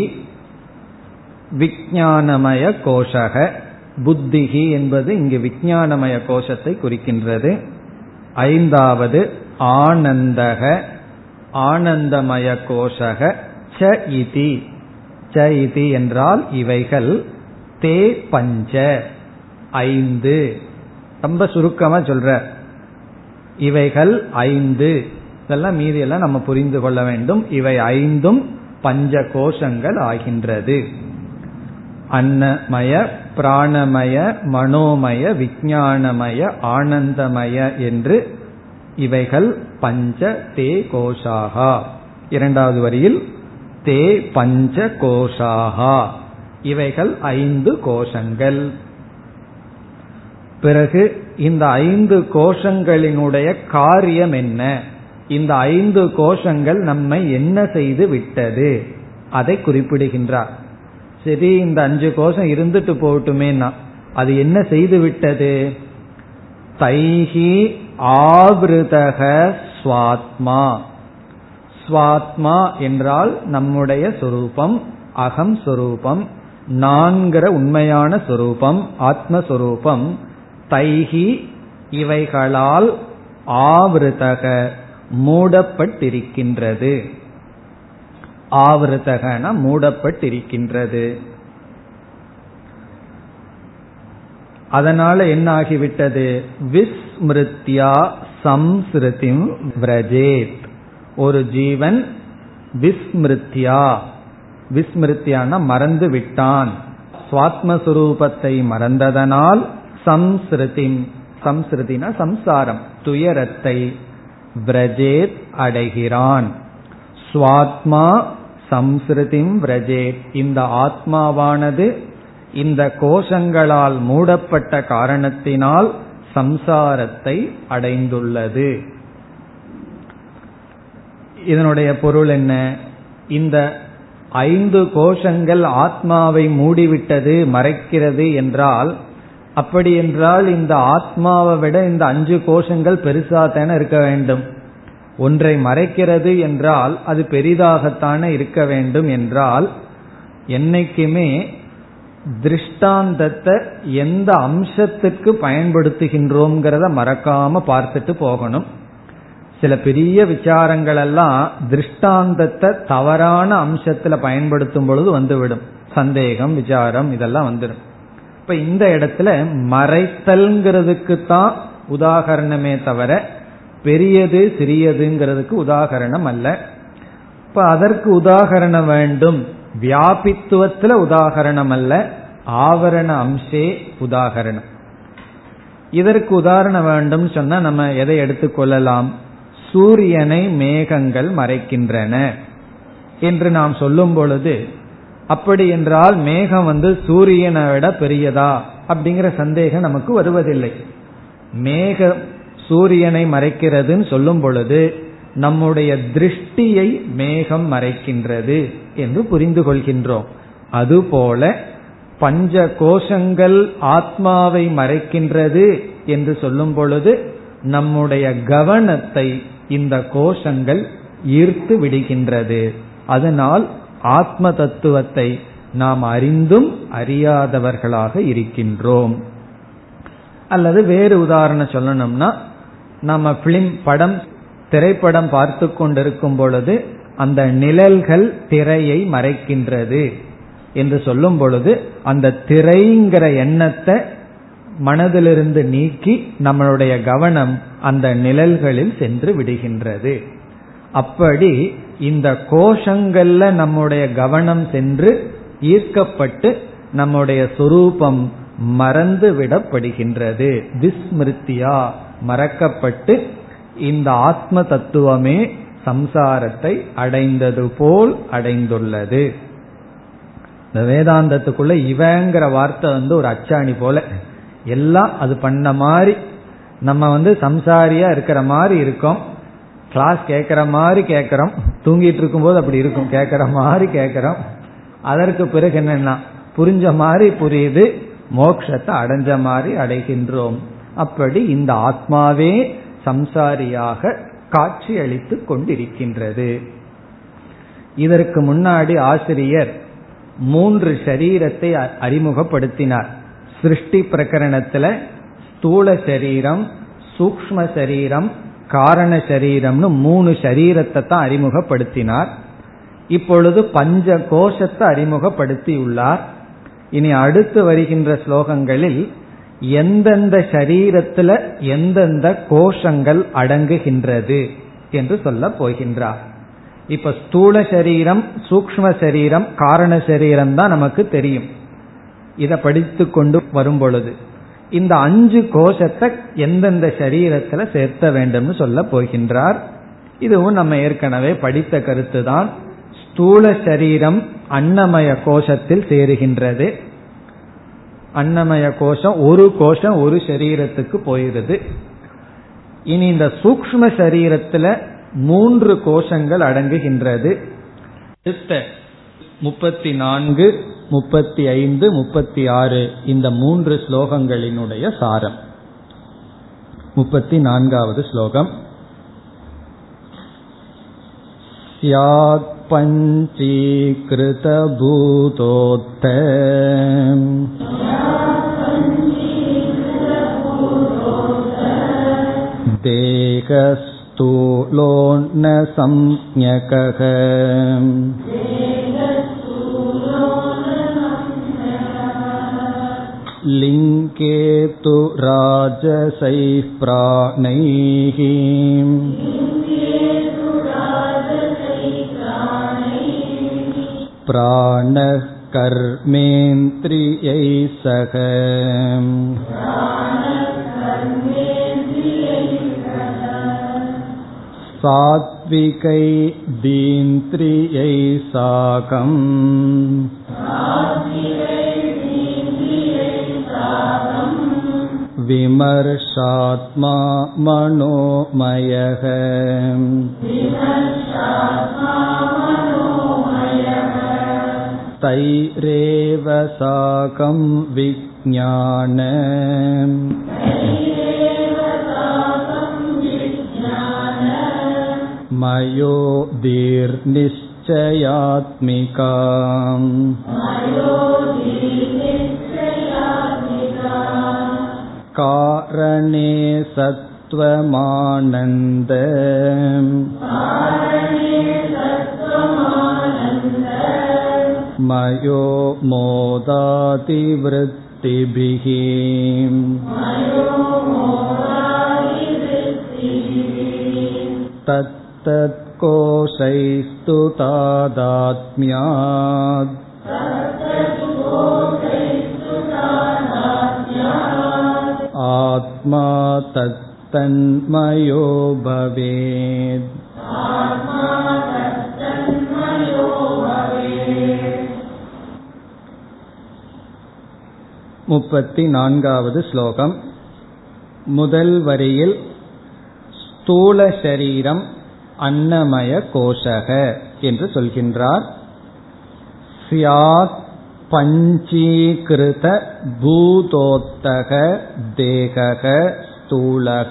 விஞ்ஞானமய கோஷக புத்திகி என்பது இங்கு விஞ்ஞானமய கோஷத்தை குறிக்கின்றது ஐந்தாவது ஆனந்தக ஆனந்தமய கோஷக ச இதி ச இது என்றால் இவைகள் தே பஞ்ச ஐந்து ரொம்ப சுருக்கமா சொல்ற இவைகள் ஐந்து இதெல்லாம் மீதியெல்லாம் நம்ம புரிந்து கொள்ள வேண்டும் இவை ஐந்தும் பஞ்ச கோஷங்கள் ஆகின்றது அன்னமய பிராணமய மனோமய விஞ்ஞானமய ஆனந்தமய என்று இவைகள் பஞ்ச தே கோஷாகா இரண்டாவது வரியில் தே பஞ்ச கோஷாகா இவைகள் ஐந்து கோஷங்கள் பிறகு இந்த ஐந்து கோஷங்களினுடைய காரியம் என்ன இந்த ஐந்து கோஷங்கள் நம்மை என்ன செய்து விட்டது அதை குறிப்பிடுகின்றார் சரி இந்த அஞ்சு கோஷம் இருந்துட்டு போகட்டுமேனா அது என்ன செய்து விட்டது தைஹி ஆவிருதக ஸ்வாத்மா ஸ்வாத்மா என்றால் நம்முடைய சொரூபம் அகம் சொரூபம் நான்கிற உண்மையான சொரூபம் ஆத்மஸ்வரூபம் தைஹி இவைகளால் ஆவிருதக மூடப்பட்டிருக்கின்றது ஆவிருத்தகன மூடப்பட்டிருக்கின்றது அதனால என்ன ஆகிவிட்டது விஸ்மிருத்யா சம்ஸ்ருதிம் விரஜேத் ஒரு ஜீவன் விஸ்மிருத்யா விஸ்மிருத்தியான மறந்து விட்டான் சுவாத்மஸ்வரூபத்தை மறந்ததனால் சம்ஸ்ருதி சம்ஸ்ருதினா சம்சாரம் துயரத்தை விரஜேத் அடைகிறான் சுவாத்மா சம்ஸ்ருதிம் விரஜேத் இந்த ஆத்மாவானது இந்த கோஷங்களால் மூடப்பட்ட காரணத்தினால் சம்சாரத்தை அடைந்துள்ளது இதனுடைய பொருள் என்ன இந்த ஐந்து கோஷங்கள் ஆத்மாவை மூடிவிட்டது மறைக்கிறது என்றால் அப்படி என்றால் இந்த ஆத்மாவை விட இந்த அஞ்சு கோஷங்கள் பெருசாத்தானே இருக்க வேண்டும் ஒன்றை மறைக்கிறது என்றால் அது பெரிதாகத்தானே இருக்க வேண்டும் என்றால் என்னைக்குமே திருஷ்டாந்தத்தை எந்த அம்சத்துக்கு பயன்படுத்துகின்றோம்ங்கிறத மறக்காம பார்த்துட்டு போகணும் சில பெரிய விசாரங்கள் எல்லாம் திருஷ்டாந்தத்தை தவறான அம்சத்துல பயன்படுத்தும் பொழுது வந்துவிடும் சந்தேகம் விசாரம் இதெல்லாம் வந்துடும் இப்ப இந்த இடத்துல மறைத்தல்ங்கிறதுக்கு தான் உதாகரணமே தவிர பெரியது சிறியதுங்கிறதுக்கு உதாகரணம் அல்ல இப்ப அதற்கு உதாகரணம் வேண்டும் வியாபித்துவத்துல உதாகரணம் அல்ல ஆவரண அம்சே உதாகரணம் இதற்கு உதாரணம் வேண்டும் சொன்னா நம்ம எதை எடுத்துக்கொள்ளலாம் சூரியனை மேகங்கள் மறைக்கின்றன என்று நாம் சொல்லும் பொழுது அப்படி என்றால் மேகம் வந்து சூரியனை விட பெரியதா அப்படிங்கிற சந்தேகம் நமக்கு வருவதில்லை மேக சூரியனை மறைக்கிறதுன்னு சொல்லும் பொழுது நம்முடைய திருஷ்டியை மேகம் மறைக்கின்றது என்று புரிந்து கொள்கின்றோம் அதுபோல பஞ்ச கோஷங்கள் ஆத்மாவை மறைக்கின்றது என்று சொல்லும் பொழுது நம்முடைய கவனத்தை இந்த கோஷங்கள் ஈர்த்து விடுகின்றது அதனால் ஆத்ம தத்துவத்தை நாம் அறிந்தும் அறியாதவர்களாக இருக்கின்றோம் அல்லது வேறு உதாரணம் சொல்லணும்னா நம்ம பிலிம் படம் திரைப்படம் பார்த்து கொண்டிருக்கும் பொழுது அந்த நிழல்கள் திரையை மறைக்கின்றது என்று சொல்லும் பொழுது அந்த திரைங்கிற எண்ணத்தை மனதிலிருந்து நீக்கி நம்மளுடைய கவனம் அந்த நிழல்களில் சென்று விடுகின்றது அப்படி இந்த கோஷங்கள்ல நம்முடைய கவனம் சென்று ஈர்க்கப்பட்டு நம்முடைய சுரூபம் மறந்து விடப்படுகின்றது விஸ்மிருத்தியா மறக்கப்பட்டு இந்த ஆத்ம தத்துவமே சம்சாரத்தை அடைந்தது போல் அடைந்துள்ளது இந்த வேதாந்தத்துக்குள்ள இவங்கிற வார்த்தை வந்து ஒரு அச்சாணி போல எல்லாம் அது பண்ண மாதிரி நம்ம வந்து சம்சாரியா இருக்கிற மாதிரி இருக்கோம் கிளாஸ் கேட்கிற மாதிரி கேட்கிறோம் தூங்கிட்டு இருக்கும்போது அப்படி இருக்கும் கேட்கிற மாதிரி கேட்கிறோம் அதற்கு பிறகு என்னன்னா புரிஞ்ச மாதிரி புரியுது மோட்சத்தை அடைஞ்ச மாதிரி அடைகின்றோம் அப்படி இந்த ஆத்மாவே சம்சாரியாக காட்சி அளித்துக் கொண்டிருக்கின்றது இதற்கு முன்னாடி ஆசிரியர் மூன்று சரீரத்தை அறிமுகப்படுத்தினார் சிருஷ்டி பிரகரணத்துல ஸ்தூல சரீரம் சூக்ம சரீரம் காரண சரீரம்னு மூணு சரீரத்தை தான் அறிமுகப்படுத்தினார் இப்பொழுது பஞ்ச கோஷத்தை அறிமுகப்படுத்தியுள்ளார் இனி அடுத்து வருகின்ற ஸ்லோகங்களில் எந்தெந்த சரீரத்துல எந்தெந்த கோஷங்கள் அடங்குகின்றது என்று சொல்ல போகின்றார் இப்ப ஸ்தூல சரீரம் சூக்ம சரீரம் காரண சரீரம் தான் நமக்கு தெரியும் இதை படித்து கொண்டு வரும் பொழுது இந்த அஞ்சு கோஷத்தை எந்தெந்த சரீரத்துல சேர்த்த வேண்டும்னு சொல்ல போகின்றார் இதுவும் நம்ம ஏற்கனவே படித்த கருத்து தான் ஸ்தூல சரீரம் அன்னமய கோஷத்தில் சேருகின்றது அன்னமய கோஷம் ஒரு கோஷம் ஒரு சரீரத்துக்கு போயிருது இனி இந்த சூக்ம சரீரத்துல மூன்று கோஷங்கள் அடங்குகின்றது முப்பத்தி நான்கு முப்பத்தி ஐந்து முப்பத்தி ஆறு இந்த மூன்று ஸ்லோகங்களினுடைய சாரம் முப்பத்தி நான்காவது ஸ்லோகம் स्यात् पञ्चीकृतभूतोत्थ देहस्थूलोऽन्न संज्ञकः लिङ्गे तु राजसैः प्राणैः प्राणः कर्मेन्द्रियैः सह सात्विकैदीन्द्रियैः साकम् विमर्शात्मा मनोमयः तैरेव साकं विज्ञान मयोदीर्निश्चयात्मिका कारणे सत्त्वमानन्द मयो मोदातिवृत्तिभिः तत्तत्कोशैस्तु तादात्म्यात् आत्मा तत्तन्मयो भवेत् முப்பத்தி நான்காவது ஸ்லோகம் முதல் வரியில் ஸ்தூல சரீரம் அன்னமய கோஷக என்று சொல்கின்றார் சியாத் பஞ்சீகிருத பூதோத்தக தேகக ஸ்தூலக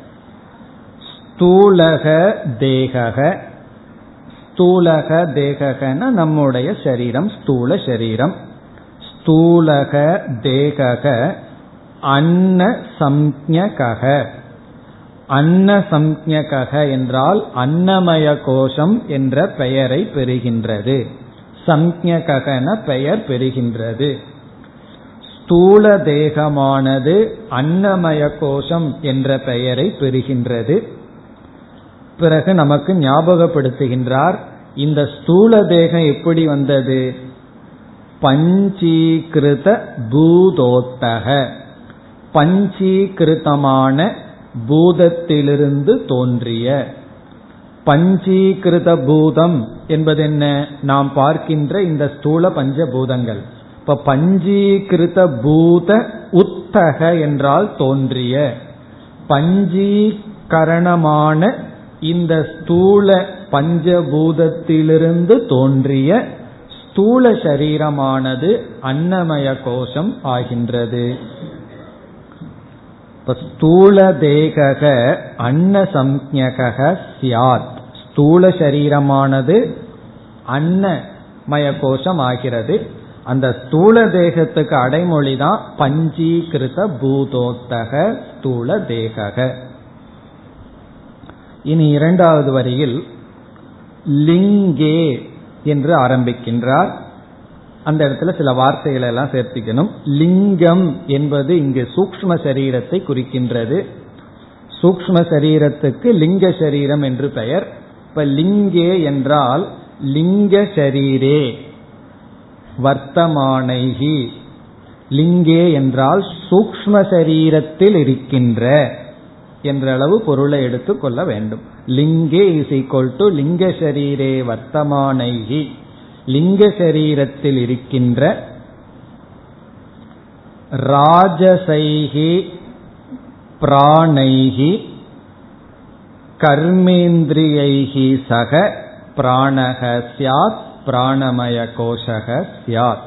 ஸ்தூலக தேகக ஸ்தூலக தேககன நம்முடைய சரீரம் ஸ்தூல சரீரம் ஸ்தூலக தேகக அன்ன சம்ஞகக அன்ன சம்ஞகக என்றால் அன்னமய கோஷம் என்ற பெயரை பெறுகின்றது சம்ஞகன பெயர் பெறுகின்றது ஸ்தூல தேகமானது அன்னமய கோஷம் என்ற பெயரை பெறுகின்றது பிறகு நமக்கு ஞாபகப்படுத்துகின்றார் இந்த ஸ்தூல தேகம் எப்படி வந்தது பஞ்சீகிருத பூதோத்தக பஞ்சீகிருதமான பூதத்திலிருந்து தோன்றிய பஞ்சீகிருத பூதம் என்பது என்ன நாம் பார்க்கின்ற இந்த ஸ்தூல பஞ்சபூதங்கள் இப்ப பஞ்சீகிருத பூத உத்தக என்றால் தோன்றிய பஞ்சீகரணமான இந்த ஸ்தூல பஞ்சபூதத்திலிருந்து தோன்றிய ஸ்தூல சரீரமானது அன்னமய கோஷம் ஆகின்றது ஸ்தூல தேகக அன்ன சம்ஞக சியாத் ஸ்தூல சரீரமானது அன்னமய கோஷம் ஆகிறது அந்த ஸ்தூல தேகத்துக்கு அடைமொழி தான் பஞ்சீகிருத பூதோத்தக ஸ்தூல தேகக இனி இரண்டாவது வரியில் லிங்கே என்று ஆரம்பிக்கின்றார் அந்த இடத்துல சில வார்த்தைகளை எல்லாம் சேர்த்திக்கணும் லிங்கம் என்பது இங்கு சூக்ம சரீரத்தை குறிக்கின்றது சூக்ம சரீரத்துக்கு லிங்க சரீரம் என்று பெயர் இப்ப லிங்கே என்றால் லிங்க சரீரே வர்த்தமானைகி லிங்கே என்றால் சூக்ம சரீரத்தில் இருக்கின்ற என்ற அளவு பொருளை எடுத்துக் கொள்ள வேண்டும் லிங்கே இஸ் ஈக்வல் டு லிங்க சரீரே வர்த்தமானைகி லிங்க சரீரத்தில் இருக்கின்ற ராஜசைகி பிராணைகி கர்மேந்திரியைகி சக பிராணக சியாத் பிராணமய கோஷக சியாத்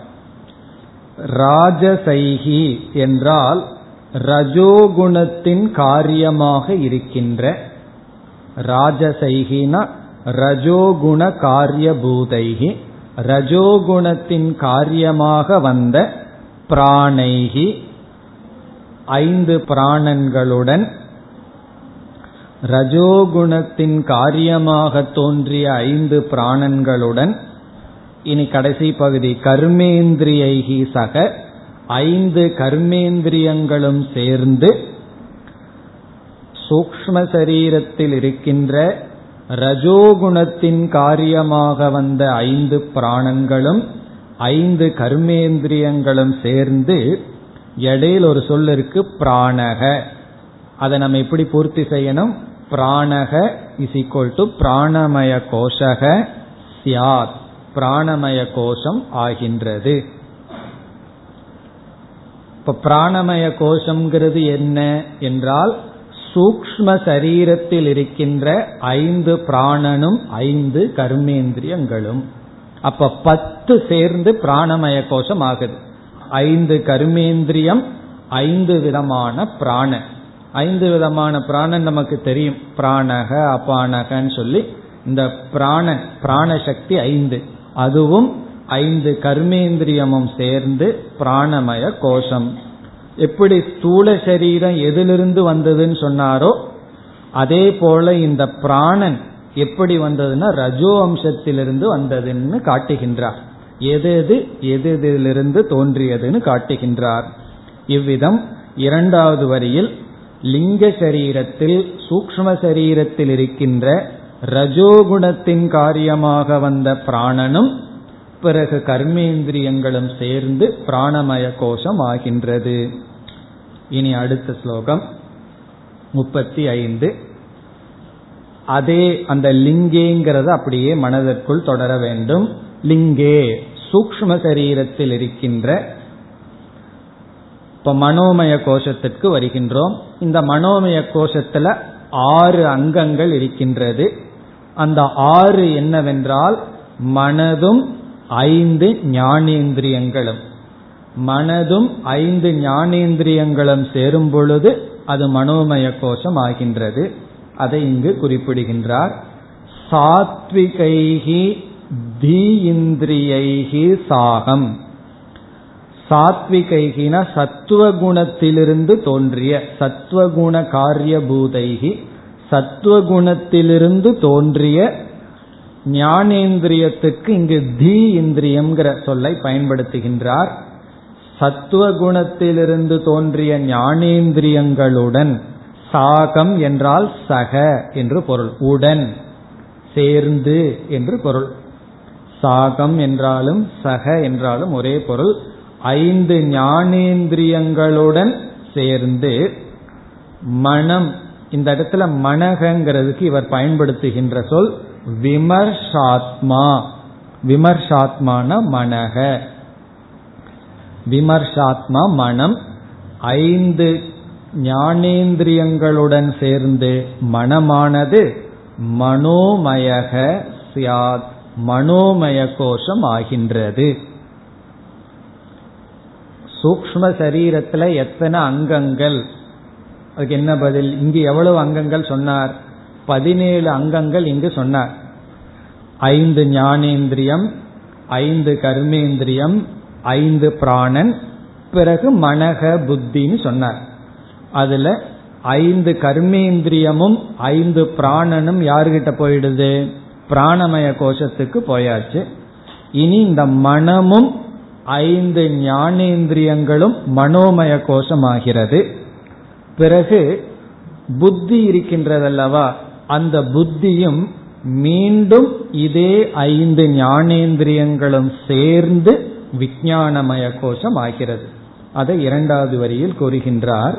ராஜசைகி என்றால் ரஜோகுணத்தின் காரியமாக இருக்கின்ற ராஜசைகினா ரஜோகுண காரியபூதைகி ரஜோகுணத்தின் காரியமாக வந்த பிராணைகி ஐந்து பிராணன்களுடன் ரஜோகுணத்தின் காரியமாக தோன்றிய ஐந்து பிராணன்களுடன் இனி கடைசி பகுதி கர்மேந்திரியைகி சக ஐந்து கர்மேந்திரியங்களும் சேர்ந்து சூக்ம சரீரத்தில் இருக்கின்ற ரஜோகுணத்தின் காரியமாக வந்த ஐந்து பிராணங்களும் ஐந்து கர்மேந்திரியங்களும் சேர்ந்து இடையில் ஒரு சொல் இருக்கு பிராணக அதை நம்ம எப்படி பூர்த்தி செய்யணும் பிராணக இஸ் ஈக்வல் டு பிராணமய கோஷக சியாத் பிராணமய கோஷம் ஆகின்றது இப்ப பிராணமய கோஷம்ங்கிறது என்ன என்றால் சூக்ம சரீரத்தில் இருக்கின்ற ஐந்து பிராணனும் ஐந்து கர்மேந்திரியங்களும் அப்ப பத்து சேர்ந்து பிராணமய கோஷம் ஆகுது ஐந்து கர்மேந்திரியம் ஐந்து விதமான பிராணன் ஐந்து விதமான பிராணன் நமக்கு தெரியும் பிராணக அப்பானகன்னு சொல்லி இந்த பிராணன் பிராண சக்தி ஐந்து அதுவும் ஐந்து கர்மேந்திரியமும் சேர்ந்து பிராணமய கோஷம் எப்படி ஸ்தூல சரீரம் எதிலிருந்து வந்ததுன்னு சொன்னாரோ அதே போல இந்த பிராணன் எப்படி வந்ததுன்னா ரஜோ அம்சத்திலிருந்து வந்ததுன்னு காட்டுகின்றார் எது எது எது எதிலிருந்து தோன்றியதுன்னு காட்டுகின்றார் இவ்விதம் இரண்டாவது வரியில் லிங்க சரீரத்தில் சூக்ம சரீரத்தில் இருக்கின்ற ரஜோகுணத்தின் காரியமாக வந்த பிராணனும் பிறகு கர்மேந்திரியங்களும் சேர்ந்து பிராணமய கோஷம் ஆகின்றது இனி அடுத்த ஸ்லோகம் முப்பத்தி ஐந்து அதே அந்த லிங்கேங்கிறத அப்படியே மனதிற்குள் தொடர வேண்டும் லிங்கே சூக்ம சரீரத்தில் இருக்கின்ற இப்ப மனோமய கோஷத்திற்கு வருகின்றோம் இந்த மனோமய கோஷத்துல ஆறு அங்கங்கள் இருக்கின்றது அந்த ஆறு என்னவென்றால் மனதும் ஐந்து ஞானேந்திரியங்களும் மனதும் ஐந்து ஞானேந்திரியங்களும் சேரும் பொழுது அது மனோமய கோஷம் ஆகின்றது அதை இங்கு குறிப்பிடுகின்றார் சாத்விகைகி தி இந்திரியைகி சாகம் சாத்விகைகின சத்துவகுணத்திலிருந்து தோன்றிய சத்துவகுண காரியபூதைகி சத்துவகுணத்திலிருந்து தோன்றிய ஞானேந்திரியத்துக்கு இங்கு தி இந்திரியம்ங்கிற சொல்லை பயன்படுத்துகின்றார் சத்துவகுணத்திலிருந்து தோன்றிய ஞானேந்திரியங்களுடன் சாகம் என்றால் சக என்று பொருள் உடன் சேர்ந்து என்று பொருள் சாகம் என்றாலும் சக என்றாலும் ஒரே பொருள் ஐந்து ஞானேந்திரியங்களுடன் சேர்ந்து மனம் இந்த இடத்துல மனகங்கிறதுக்கு இவர் பயன்படுத்துகின்ற சொல் விமர்ஷாத்மா விமர்ஷாத்மான மனக விமர்ஷாத்மா மனம் ஐந்து ஞானேந்திரியங்களுடன் சேர்ந்து மனமானது மனோமயக சியாத் மனோமய கோஷம் ஆகின்றது சூக்ம சரீரத்துல எத்தனை அங்கங்கள் அதுக்கு என்ன பதில் இங்கு எவ்வளவு அங்கங்கள் சொன்னார் பதினேழு அங்கங்கள் இங்கு சொன்னார் ஐந்து ஞானேந்திரியம் ஐந்து கர்மேந்திரியம் ஐந்து பிராணன் பிறகு மனக புத்தின்னு சொன்னார் அதுல ஐந்து கர்மேந்திரியமும் ஐந்து பிராணனும் யாருகிட்ட போயிடுது பிராணமய கோஷத்துக்கு போயாச்சு இனி இந்த மனமும் ஐந்து ஞானேந்திரியங்களும் மனோமய கோஷமாகிறது பிறகு புத்தி இருக்கின்றதல்லவா அந்த புத்தியும் மீண்டும் இதே ஐந்து ஞானேந்திரியங்களும் சேர்ந்து விஞ்ஞானமய கோஷம் ஆகிறது அதை இரண்டாவது வரியில் கூறுகின்றார்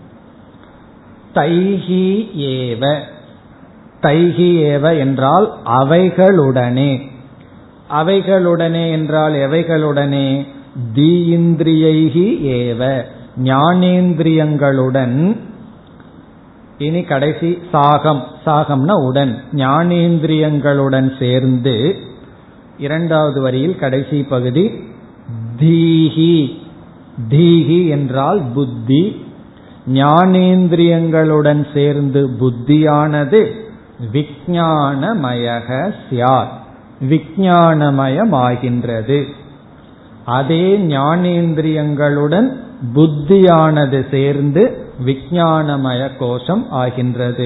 தைஹி ஏவ தைஹி ஏவ என்றால் அவைகளுடனே அவைகளுடனே என்றால் எவைகளுடனே தீயிந்திரியைகி ஏவ ஞானேந்திரியங்களுடன் இனி கடைசி சாகம் சாகம்னா உடன் ஞானேந்திரியங்களுடன் சேர்ந்து இரண்டாவது வரியில் கடைசி பகுதி தீஹி தீஹி என்றால் புத்தி ஞானேந்திரியங்களுடன் சேர்ந்து புத்தியானது விஞ்ஞானமயக சியாத் விஞ்ஞானமயமாகின்றது அதே ஞானேந்திரியங்களுடன் புத்தியானது சேர்ந்து விஞ்ஞானமய கோஷம் ஆகின்றது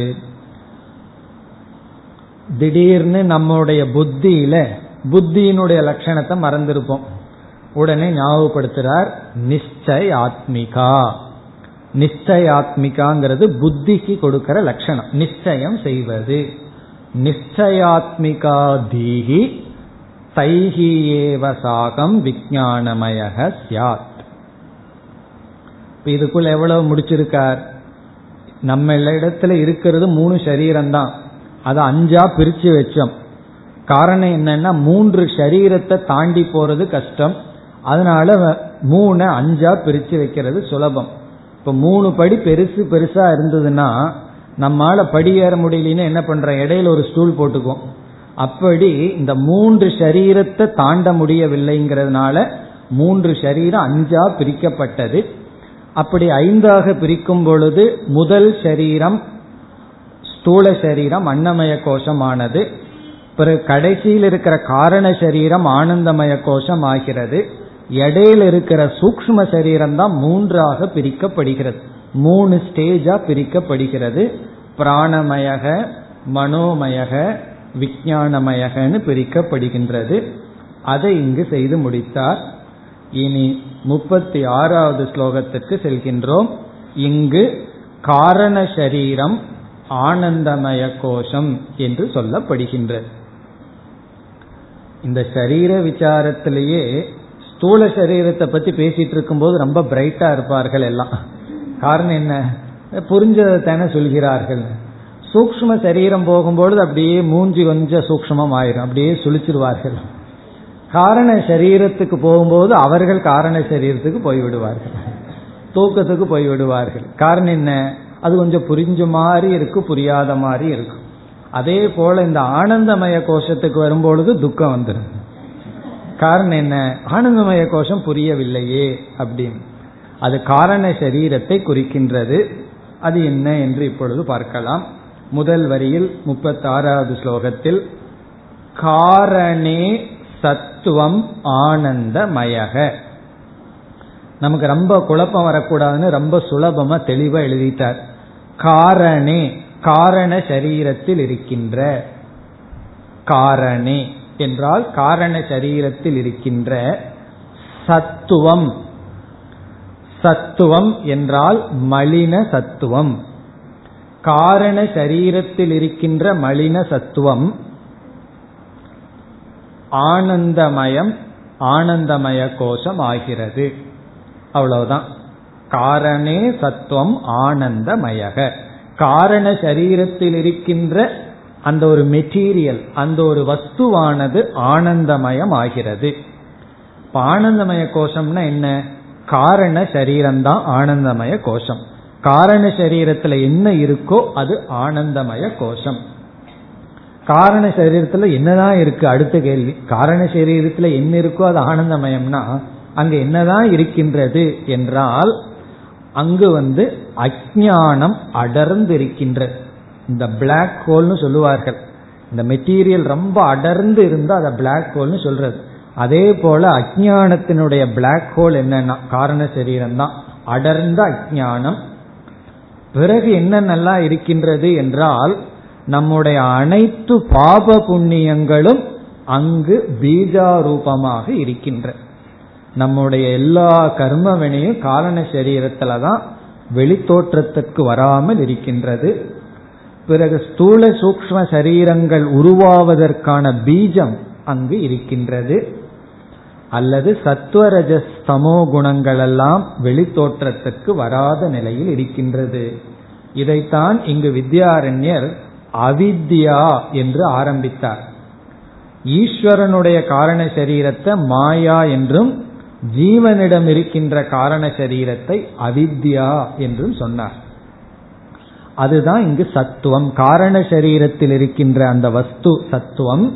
திடீர்னு நம்முடைய புத்தியில புத்தியினுடைய லட்சணத்தை மறந்திருப்போம் உடனே ஞாபகப்படுத்துறார் நிச்சய ஆத்மிகா நிச்சயாத்மிகாங்கிறது புத்திக்கு கொடுக்கிற லட்சணம் நிச்சயம் செய்வது நிச்சயாத்மிகா தீஹி தைஹி ஏவ சாகம் விஜானமய சியாத் இதுக்குள்ள எவ்வளவு முடிச்சிருக்கார் நம்ம இடத்துல இருக்கிறது மூணு சரீரம் தான் அதை அஞ்சா பிரிச்சு வச்சோம் காரணம் என்னன்னா மூன்று சரீரத்தை தாண்டி போறது கஷ்டம் அதனால மூணு அஞ்சா பிரிச்சு வைக்கிறது சுலபம் இப்ப மூணு படி பெருசு பெருசா இருந்ததுன்னா நம்மால படி ஏற முடியலன்னு என்ன பண்ற இடையில ஒரு ஸ்டூல் போட்டுக்குவோம் அப்படி இந்த மூன்று சரீரத்தை தாண்ட முடியவில்லைங்கிறதுனால மூன்று சரீரம் அஞ்சா பிரிக்கப்பட்டது அப்படி ஐந்தாக பிரிக்கும் பொழுது முதல் சரீரம் ஸ்தூல சரீரம் அன்னமய கோஷமானது பிறகு கடைசியில் இருக்கிற காரண சரீரம் ஆனந்தமய கோஷம் ஆகிறது இடையில இருக்கிற சூக்ம சரீரம் தான் மூன்றாக பிரிக்கப்படுகிறது மூணு ஸ்டேஜா பிரிக்கப்படுகிறது பிராணமயக மனோமயக விஞ்ஞானமயகன்னு பிரிக்கப்படுகின்றது அதை இங்கு செய்து முடித்தார் இனி முப்பத்தி ஆறாவது ஸ்லோகத்திற்கு செல்கின்றோம் இங்கு காரண சரீரம் ஆனந்தமய கோஷம் என்று சொல்லப்படுகின்றது இந்த சரீர விசாரத்திலேயே ஸ்தூல சரீரத்தை பத்தி பேசிட்டு இருக்கும்போது ரொம்ப பிரைட்டா இருப்பார்கள் எல்லாம் காரணம் என்ன புரிஞ்சதை தானே சொல்கிறார்கள் சூக்ம சரீரம் போகும்பொழுது அப்படியே மூஞ்சி கொஞ்சம் சூக்மம் ஆயிரும் அப்படியே சுழிச்சிருவார்கள் காரண சரீரத்துக்கு போகும்போது அவர்கள் காரண சரீரத்துக்கு போய்விடுவார்கள் தூக்கத்துக்கு போய்விடுவார்கள் காரணம் என்ன அது கொஞ்சம் புரிஞ்ச மாதிரி இருக்கு புரியாத மாதிரி இருக்கும் அதே போல இந்த ஆனந்தமய கோஷத்துக்கு வரும்பொழுது துக்கம் வந்துடும் காரணம் என்ன ஆனந்தமய கோஷம் புரியவில்லையே அப்படின்னு அது காரண சரீரத்தை குறிக்கின்றது அது என்ன என்று இப்பொழுது பார்க்கலாம் முதல் வரியில் முப்பத்தாறாவது ஸ்லோகத்தில் காரணே சத்துவம் ஆனந்தமயக நமக்கு ரொம்ப குழப்பம் வரக்கூடாதுன்னு ரொம்ப சுலபமா தெளிவா எழுதிட்டார் காரணே காரண சரீரத்தில் இருக்கின்ற காரணே என்றால் காரண சரீரத்தில் இருக்கின்ற சத்துவம் சத்துவம் என்றால் மலின சத்துவம் காரண சரீரத்தில் இருக்கின்ற மலின சத்துவம் ஆனந்தமயம் ஆனந்தமய கோஷம் ஆகிறது அவ்வளவுதான் காரணே சத்துவம் ஆனந்தமயக காரண சரீரத்தில் இருக்கின்ற அந்த ஒரு மெட்டீரியல் அந்த ஒரு வஸ்துவானது ஆனந்தமயம் ஆகிறது ஆனந்தமய கோஷம்னா என்ன காரண சரீரம்தான் ஆனந்தமய கோஷம் காரண சரீரத்துல என்ன இருக்கோ அது ஆனந்தமய கோஷம் காரண சரீரத்துல என்னதான் இருக்கு அடுத்த கேள்வி காரண சரீரத்துல என்ன இருக்கோ அது ஆனந்தமயம்னா அங்க என்னதான் இருக்கின்றது என்றால் அங்கு வந்து அஜானம் அடர்ந்து இருக்கின்ற இந்த பிளாக் ஹோல்னு சொல்லுவார்கள் இந்த மெட்டீரியல் ரொம்ப அடர்ந்து இருந்தா அதை பிளாக் ஹோல்னு சொல்றது அதே போல அஜானத்தினுடைய பிளாக் ஹோல் என்னன்னா காரண சரீரம் தான் அடர்ந்த அஜானம் பிறகு என்னென்னலாம் இருக்கின்றது என்றால் நம்முடைய அனைத்து பாப புண்ணியங்களும் அங்கு பீஜாரூபமாக இருக்கின்ற நம்முடைய எல்லா கர்ம வினையும் காரண சரீரத்துல தான் வெளித்தோற்றத்திற்கு வராமல் இருக்கின்றது பிறகு ஸ்தூல சூக்ம சரீரங்கள் உருவாவதற்கான பீஜம் அங்கு இருக்கின்றது அல்லது சத்வரஜஸ் தமோ குணங்கள் எல்லாம் வெளித்தோற்றத்துக்கு வராத நிலையில் இருக்கின்றது இதைத்தான் இங்கு வித்யாரண்யர் அவித்யா என்று ஆரம்பித்தார் ஈஸ்வரனுடைய காரண சரீரத்தை மாயா என்றும் ஜீவனிடம் இருக்கின்ற காரண சரீரத்தை அவித்யா என்றும் சொன்னார் அதுதான் இங்கு சத்துவம் காரண சரீரத்தில் இருக்கின்ற அந்த வஸ்து சத்துவம்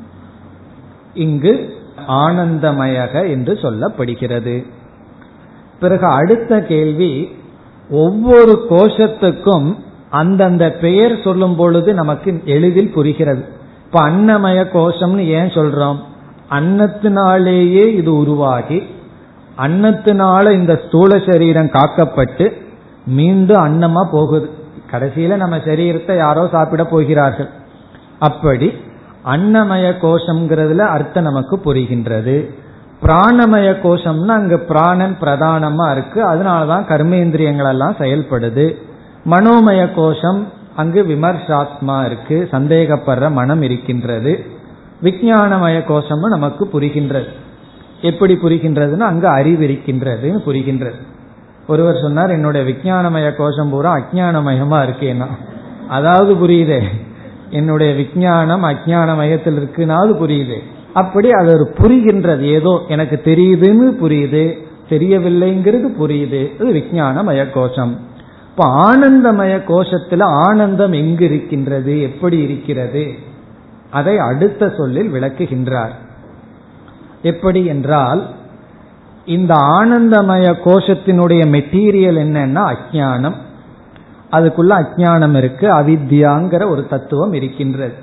இங்கு ஆனந்தமயக என்று சொல்லப்படுகிறது பிறகு அடுத்த கேள்வி ஒவ்வொரு கோஷத்துக்கும் அந்தந்த பெயர் சொல்லும் பொழுது நமக்கு எளிதில் புரிகிறது இப்ப அன்னமய கோஷம்னு ஏன் சொல்றோம் அன்னத்தினாலேயே இது உருவாகி அன்னத்தினால இந்த ஸ்தூல சரீரம் காக்கப்பட்டு மீண்டும் அன்னமா போகுது கடைசியில நம்ம சரீரத்தை யாரோ சாப்பிட போகிறார்கள் அப்படி அன்னமய கோஷம்ங்கிறதுல அர்த்தம் நமக்கு புரிகின்றது பிராணமய கோஷம்னா அங்க பிராணன் பிரதானமா இருக்கு அதனாலதான் கர்மேந்திரியங்கள் எல்லாம் செயல்படுது மனோமய கோஷம் அங்கு விமர்சாத்மா இருக்கு சந்தேகப்படுற மனம் இருக்கின்றது விஞ்ஞானமய கோஷமும் நமக்கு புரிகின்றது எப்படி புரிகின்றதுன்னா அங்கு அறிவு இருக்கின்றதுன்னு புரிகின்றது ஒருவர் சொன்னார் என்னுடைய விஞ்ஞானமய கோஷம் பூரா அஜானமயமா இருக்கேன்னா அதாவது புரியுதே என்னுடைய விஞ்ஞானம் அஜான மயத்தில் இருக்குனாவது புரியுது அப்படி அது ஒரு புரிகின்றது ஏதோ எனக்கு தெரியுதுன்னு புரியுது தெரியவில்லைங்கிறது புரியுது அது விஞ்ஞானமய கோஷம் இப்ப ஆனந்தமய கோஷத்துல ஆனந்தம் எங்கு இருக்கின்றது எப்படி இருக்கிறது அதை அடுத்த சொல்லில் விளக்குகின்றார் எப்படி என்றால் இந்த ஆனந்தமய கோஷத்தினுடைய மெட்டீரியல் என்னன்னா அஜானம் அதுக்குள்ள அஜானம் இருக்கு அவித்யாங்கிற ஒரு தத்துவம் இருக்கின்றது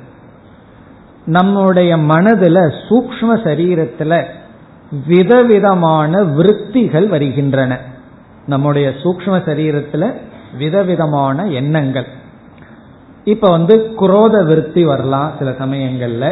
நம்முடைய மனதுல சூக்ம சரீரத்துல விதவிதமான விருத்திகள் வருகின்றன நம்முடைய சூக்ம சரீரத்துல விதவிதமான எண்ணங்கள் இப்ப வந்து குரோத விருத்தி வரலாம் சில சமயங்கள்ல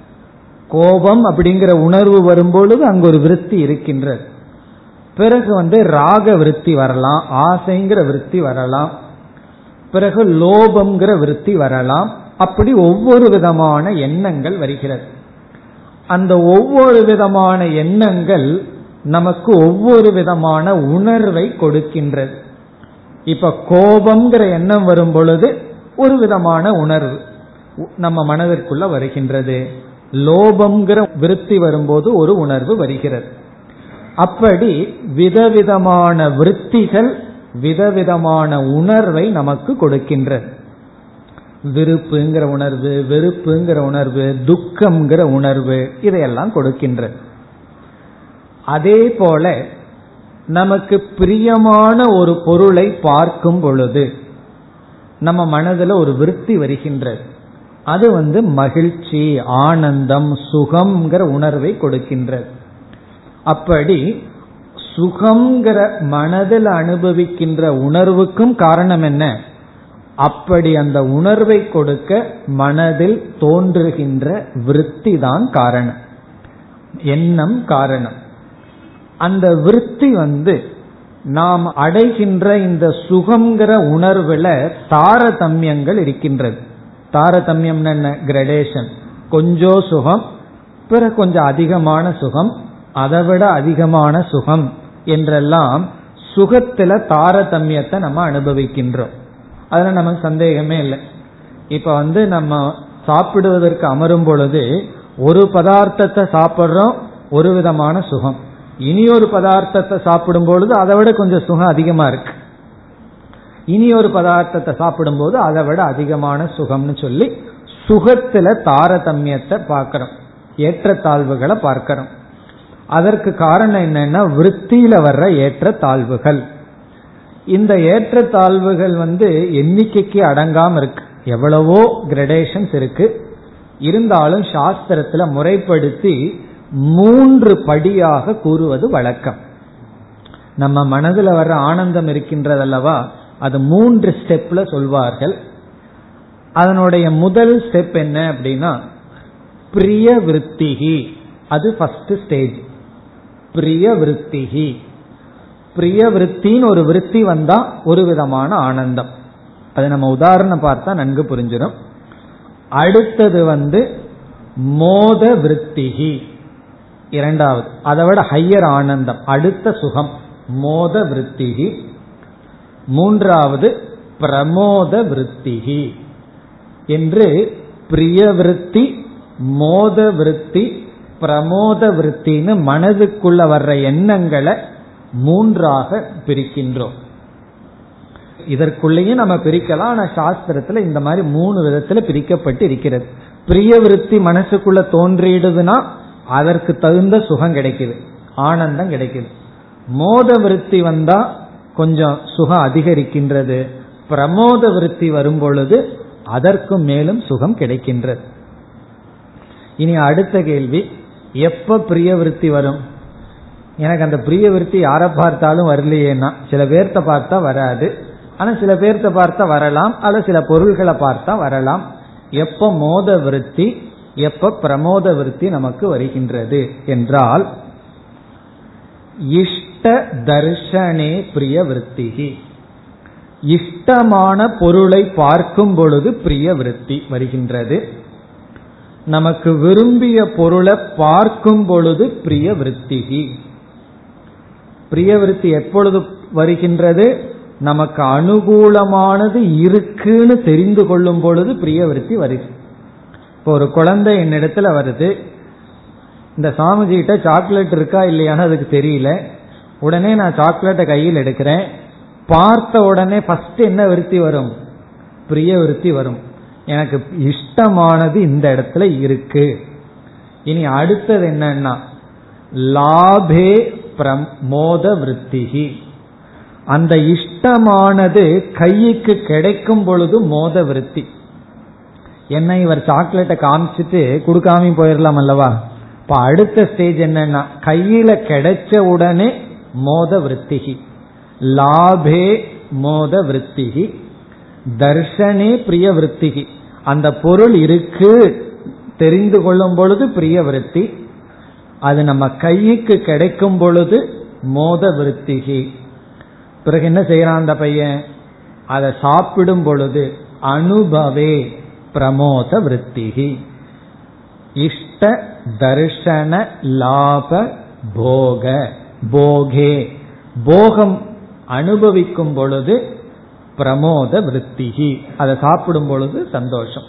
கோபம் அப்படிங்கிற உணர்வு வரும்பொழுது அங்கு ஒரு விருத்தி இருக்கின்றது பிறகு வந்து ராக விருத்தி வரலாம் ஆசைங்கிற விருத்தி வரலாம் பிறகு லோபம்ங்கிற விருத்தி வரலாம் அப்படி ஒவ்வொரு விதமான எண்ணங்கள் வருகிறது அந்த ஒவ்வொரு விதமான எண்ணங்கள் நமக்கு ஒவ்வொரு விதமான உணர்வை கொடுக்கின்றது இப்ப கோபம்ங்கிற எண்ணம் வரும் பொழுது ஒரு விதமான உணர்வு நம்ம மனதிற்குள்ள வருகின்றது லோபம்ங்கிற விருத்தி வரும்போது ஒரு உணர்வு வருகிறது அப்படி விதவிதமான விருத்திகள் விதவிதமான உணர்வை நமக்கு கொடுக்கின்றது விருப்புங்கிற உணர்வு வெறுப்புங்கிற உணர்வு துக்கம்ங்கிற உணர்வு இதையெல்லாம் கொடுக்கின்றது அதே போல நமக்கு பிரியமான ஒரு பொருளை பார்க்கும் பொழுது நம்ம மனதில் ஒரு விருத்தி வருகின்றது அது வந்து மகிழ்ச்சி ஆனந்தம் சுகம்ங்கிற உணர்வை கொடுக்கின்றது அப்படி சுகம்ங்கிற மனதில் அனுபவிக்கின்ற உணர்வுக்கும் காரணம் என்ன அப்படி அந்த உணர்வை கொடுக்க மனதில் தோன்றுகின்ற விருத்தி தான் காரணம் எண்ணம் காரணம் அந்த விருத்தி வந்து நாம் அடைகின்ற இந்த சுகம்ங்கிற உணர்வுல தாரதமியங்கள் இருக்கின்றது தாரதமியம் என்ன கிரடேஷன் கொஞ்சம் சுகம் பிறகு கொஞ்சம் அதிகமான சுகம் அதை விட அதிகமான சுகம் என்றெல்லாம் சுகத்துல தாரதமியத்தை நம்ம அனுபவிக்கின்றோம் அதுல நமக்கு சந்தேகமே இல்லை இப்ப வந்து நம்ம சாப்பிடுவதற்கு அமரும் பொழுது ஒரு பதார்த்தத்தை சாப்பிட்றோம் ஒரு விதமான சுகம் இனி ஒரு பதார்த்தத்தை சாப்பிடும் பொழுது அதை விட கொஞ்சம் சுகம் அதிகமா இருக்கு இனி ஒரு பதார்த்தத்தை சாப்பிடும்போது அதை விட அதிகமான சுகம்னு சொல்லி சுகத்துல தாரதமியத்தை பார்க்கிறோம் ஏற்றத்தாழ்வுகளை பார்க்கிறோம் அதற்கு காரணம் என்னன்னா விற்த்தியில வர்ற ஏற்ற தாழ்வுகள் இந்த ஏற்ற தாழ்வுகள் வந்து எண்ணிக்கைக்கு அடங்காம இருக்கு எவ்வளவோ கிரடேஷன்ஸ் இருக்கு இருந்தாலும் சாஸ்திரத்துல முறைப்படுத்தி மூன்று படியாக கூறுவது வழக்கம் நம்ம மனதில் வர்ற ஆனந்தம் இருக்கின்றதல்லவா அது மூன்று ஸ்டெப்ல சொல்வார்கள் அதனுடைய முதல் ஸ்டெப் என்ன அப்படின்னா பிரிய விருத்திகி அது ஃபர்ஸ்ட் ஸ்டேஜ் பிரிய விருத்திகி பிரிய விருத்தின்னு ஒரு விருத்தி வந்தா ஒரு விதமான ஆனந்தம் அது நம்ம உதாரணம் பார்த்தா நன்கு புரிஞ்சிடும் அடுத்தது வந்து மோத விருத்திகி இரண்டாவது அதை விட ஹையர் ஆனந்தம் அடுத்த சுகம் மோத விருத்திகி மூன்றாவது பிரமோத விருத்திகி என்று பிரிய விருத்தி மோத விருத்தி பிரமோத விருத்தின்னு மனதுக்குள்ள வர்ற எண்ணங்களை மூன்றாக பிரிக்கின்றோம் இதற்குள்ளேயும் நம்ம பிரிக்கலாம் ஆனா சாஸ்திரத்துல இந்த மாதிரி மூணு விதத்துல பிரிக்கப்பட்டு இருக்கிறது பிரிய விருத்தி மனசுக்குள்ள தோன்றிடுதுன்னா அதற்கு தகுந்த சுகம் கிடைக்குது ஆனந்தம் கிடைக்குது மோத விருத்தி வந்தா கொஞ்சம் சுகம் அதிகரிக்கின்றது பிரமோத விருத்தி வரும் பொழுது அதற்கும் மேலும் சுகம் கிடைக்கின்றது இனி அடுத்த கேள்வி எப்ப பிரிய விருத்தி வரும் எனக்கு அந்த பிரிய விருத்தி யாரை பார்த்தாலும் வரலையேன்னா சில பேர்த்த பார்த்தா வராது ஆனா சில பேர்த்த பார்த்தா வரலாம் அல்ல சில பொருள்களை பார்த்தா வரலாம் எப்ப மோத விருத்தி எப்ப பிரமோத விருத்தி நமக்கு வருகின்றது என்றால் இஷ்ட தர்ஷனே பிரிய விருத்திகி இஷ்டமான பொருளை பார்க்கும் பொழுது பிரிய விருத்தி வருகின்றது நமக்கு விரும்பிய பொருளை பார்க்கும் பொழுது பிரிய விருத்திகி பிரிய விருத்தி எப்பொழுது வருகின்றது நமக்கு அனுகூலமானது இருக்குன்னு தெரிந்து கொள்ளும் பொழுது பிரிய விருத்தி வருது இப்போ ஒரு குழந்தை என்னிடத்துல வருது இந்த சாமிஜி கிட்ட சாக்லேட் இருக்கா இல்லையான்னு அதுக்கு தெரியல உடனே நான் சாக்லேட்டை கையில் எடுக்கிறேன் பார்த்த உடனே ஃபர்ஸ்ட் என்ன விருத்தி வரும் பிரிய விருத்தி வரும் எனக்கு இஷ்டமானது இந்த இடத்துல இருக்கு இனி அடுத்தது என்னன்னா லாபே பிரமோத விருத்திகி அந்த இஷ்டமானது கைக்கு கிடைக்கும் பொழுது மோத விருத்தி என்ன இவர் சாக்லேட்டை காமிச்சிட்டு கொடுக்காம போயிடலாம் அல்லவா இப்ப அடுத்த ஸ்டேஜ் என்னன்னா கையில கிடைச்ச உடனே மோத விருத்திகி லாபே மோத விருத்திகி தர்ஷனே பிரிய விருத்திகி அந்த பொருள் இருக்கு தெரிந்து கொள்ளும் பொழுது பிரிய விருத்தி அது நம்ம கைக்கு கிடைக்கும் பொழுது மோத விருத்திகி பிறகு என்ன செய்யறான் அந்த பையன் அதை சாப்பிடும் பொழுது அனுபவே பிரமோத விருத்திகி இஷ்ட தர்ஷன லாப போக போகே போகம் அனுபவிக்கும் பொழுது பிரமோத விருத்திகி அதை சாப்பிடும் பொழுது சந்தோஷம்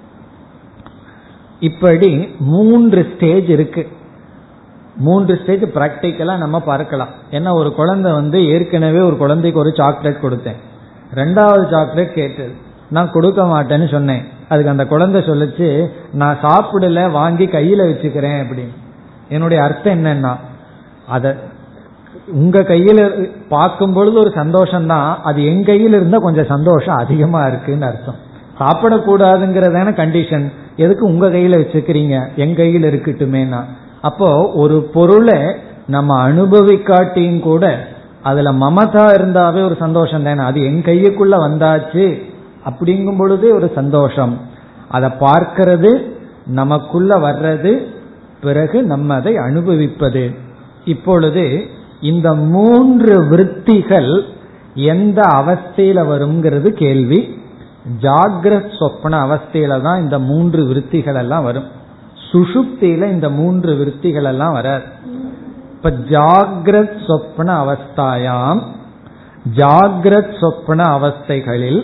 இப்படி மூன்று ஸ்டேஜ் இருக்கு மூன்று ஸ்டேஜ் பிராக்டிக்கலா நம்ம பார்க்கலாம் ஏன்னா ஒரு குழந்தை வந்து ஏற்கனவே ஒரு குழந்தைக்கு ஒரு சாக்லேட் கொடுத்தேன் ரெண்டாவது சாக்லேட் கேட்டது நான் கொடுக்க மாட்டேன்னு சொன்னேன் அதுக்கு அந்த குழந்தை சொல்லிச்சு நான் சாப்பிடல வாங்கி கையில வச்சுக்கிறேன் அப்படின்னு என்னுடைய அர்த்தம் என்னன்னா அத உங்க கையில பார்க்கும் பொழுது ஒரு சந்தோஷம் தான் அது என் கையில் இருந்தா கொஞ்சம் சந்தோஷம் அதிகமா இருக்குன்னு அர்த்தம் சாப்பிடக்கூடாதுங்கிறதான கண்டிஷன் எதுக்கு உங்க கையில வச்சுக்கிறீங்க என் கையில் இருக்கட்டுமேனா அப்போ ஒரு பொருளை நம்ம அனுபவிக்காட்டியும் கூட அதுல மமதா இருந்தாவே ஒரு சந்தோஷம் தானே அது என் கையுக்குள்ள வந்தாச்சு அப்படிங்கும் பொழுதே ஒரு சந்தோஷம் அதை பார்க்கிறது நமக்குள்ள வர்றது பிறகு நம்ம அதை அனுபவிப்பது இப்பொழுது இந்த மூன்று விற்த்திகள் எந்த அவஸ்தையில வருங்கிறது கேள்வி ஜாகிரத் சொப்பன அவஸ்தையில தான் இந்த மூன்று விற்த்திகள் எல்லாம் வரும் சுஷுப்தியில இந்த மூன்று விற்த்திகள் எல்லாம் வராது இப்ப ஜாகிரத் சொப்பன அவஸ்தாயாம் ஜாகிரத் சொப்பன அவஸ்தைகளில்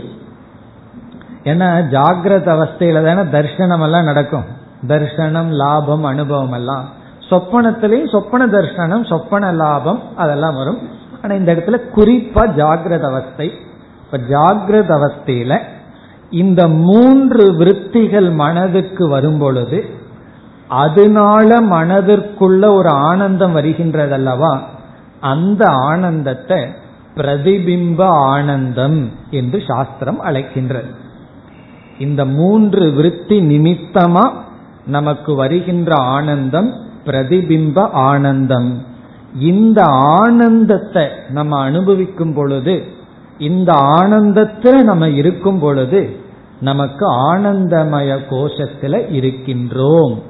ஏன்னா ஜாகிரத் அவஸ்தையில தானே தர்ஷனம் எல்லாம் நடக்கும் தர்ஷனம் லாபம் அனுபவம் எல்லாம் சொப்பனத்திலையும் சொப்பன தர்ஷனம் சொப்பன லாபம் அதெல்லாம் வரும் ஆனா இந்த இடத்துல குறிப்பா ஜாகிரத அவஸ்தை இப்ப ஜாகிரத அவஸ்தையில இந்த மூன்று விற்த்திகள் மனதுக்கு வரும் பொழுது அதனால மனதிற்குள்ள ஒரு ஆனந்தம் வருகின்றதல்லவா அந்த ஆனந்தத்தை பிரதிபிம்ப ஆனந்தம் என்று சாஸ்திரம் அழைக்கின்றது இந்த மூன்று விருத்தி நிமித்தமா நமக்கு வருகின்ற ஆனந்தம் பிரதிபிம்ப ஆனந்தம் இந்த ஆனந்தத்தை நம்ம அனுபவிக்கும் பொழுது இந்த ஆனந்தத்தில் நம்ம இருக்கும் பொழுது நமக்கு ஆனந்தமய கோஷத்துல இருக்கின்றோம்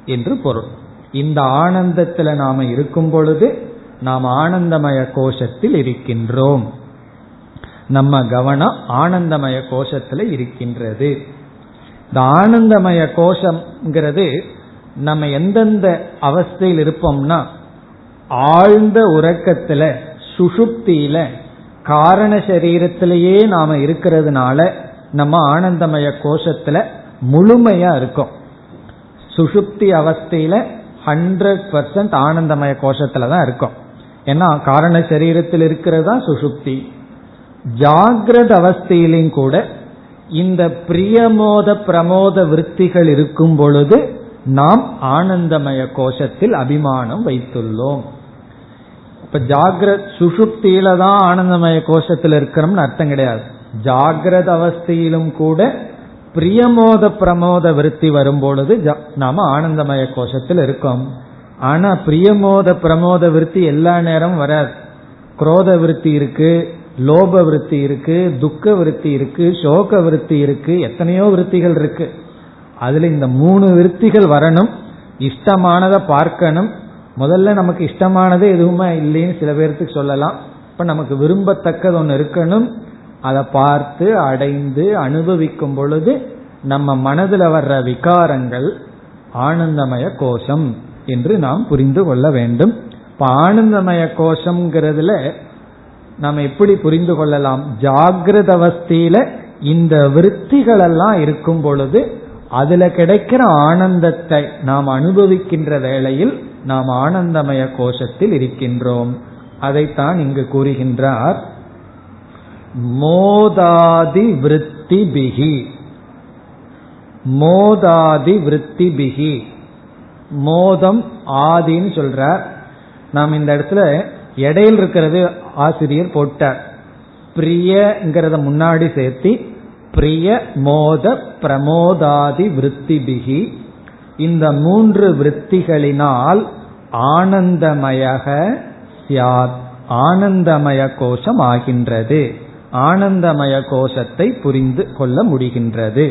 என்று பொருள் இந்த ஆனந்தத்தில் நாம இருக்கும் பொழுது நாம் ஆனந்தமய கோஷத்தில் இருக்கின்றோம் நம்ம கவனம் ஆனந்தமய கோஷத்துல இருக்கின்றது இந்த ஆனந்தமய கோஷம்ங்கிறது நம்ம எந்தெந்த அவஸ்தையில் இருப்போம்னா ஆழ்ந்த உறக்கத்துல சுஷுப்தியில காரண சரீரத்திலேயே நாம இருக்கிறதுனால நம்ம ஆனந்தமய கோஷத்துல முழுமையா இருக்கோம் சுஷுப்தி அவஸ்தையில ஹண்ட்ரட் பர்சன்ட் ஆனந்தமய கோஷத்துல தான் இருக்கும் ஏன்னா காரண சரீரத்தில் இருக்கிறது தான் சுஷுப்தி ஜாகிரத அவஸ்தையிலும் கூட இந்த பிரியமோத பிரமோத விற்த்திகள் இருக்கும் பொழுது நாம் ஆனந்தமய கோஷத்தில் அபிமானம் வைத்துள்ளோம் இப்ப ஜாகிரத் சுஷுப்தியில தான் ஆனந்தமய கோஷத்தில் இருக்கிறோம்னு அர்த்தம் கிடையாது ஜாகிரத அவஸ்தையிலும் கூட பிரியமோத பிரமோத விருத்தி வரும்பொழுது நாம ஆனந்தமய கோஷத்தில் இருக்கோம் ஆனா பிரியமோத பிரமோத விருத்தி எல்லா நேரமும் வராது குரோத விருத்தி இருக்கு லோப விருத்தி இருக்கு துக்க விருத்தி இருக்கு சோக விருத்தி இருக்கு எத்தனையோ விருத்திகள் இருக்கு அதுல இந்த மூணு விருத்திகள் வரணும் இஷ்டமானதை பார்க்கணும் முதல்ல நமக்கு இஷ்டமானது எதுவுமே இல்லைன்னு சில பேர்த்துக்கு சொல்லலாம் இப்ப நமக்கு விரும்பத்தக்கது ஒன்று இருக்கணும் அதை பார்த்து அடைந்து அனுபவிக்கும் பொழுது நம்ம மனதில் வர்ற விகாரங்கள் ஆனந்தமய கோஷம் என்று நாம் புரிந்து கொள்ள வேண்டும் இப்ப ஆனந்தமய கோஷம்ங்கிறதுல நாம் எப்படி புரிந்து கொள்ளலாம் ஜாகிரத அவஸ்தையில இந்த விற்த்திகள் எல்லாம் இருக்கும் பொழுது அதுல கிடைக்கிற ஆனந்தத்தை நாம் அனுபவிக்கின்ற வேளையில் நாம் ஆனந்தமய கோஷத்தில் இருக்கின்றோம் அதைத்தான் இங்கு கூறுகின்றார் மோதாதி விருத்தி பிகி மோதாதி விருத்தி பிகி மோதம் ஆதின்னு சொல்றார் நாம் இந்த இடத்துல இடையில் இருக்கிறது ஆசிரியர் போட்டார் பிரியங்கிறத முன்னாடி சேர்த்தி பிரிய மோத பிரமோதாதி விருத்தி பிகி இந்த மூன்று விற்த்திகளினால் ஆனந்தமயக சியாத் ஆனந்தமய கோஷம் ஆகின்றது ஆனந்தமய கோஷத்தை புரிந்து கொள்ள முடிகின்றது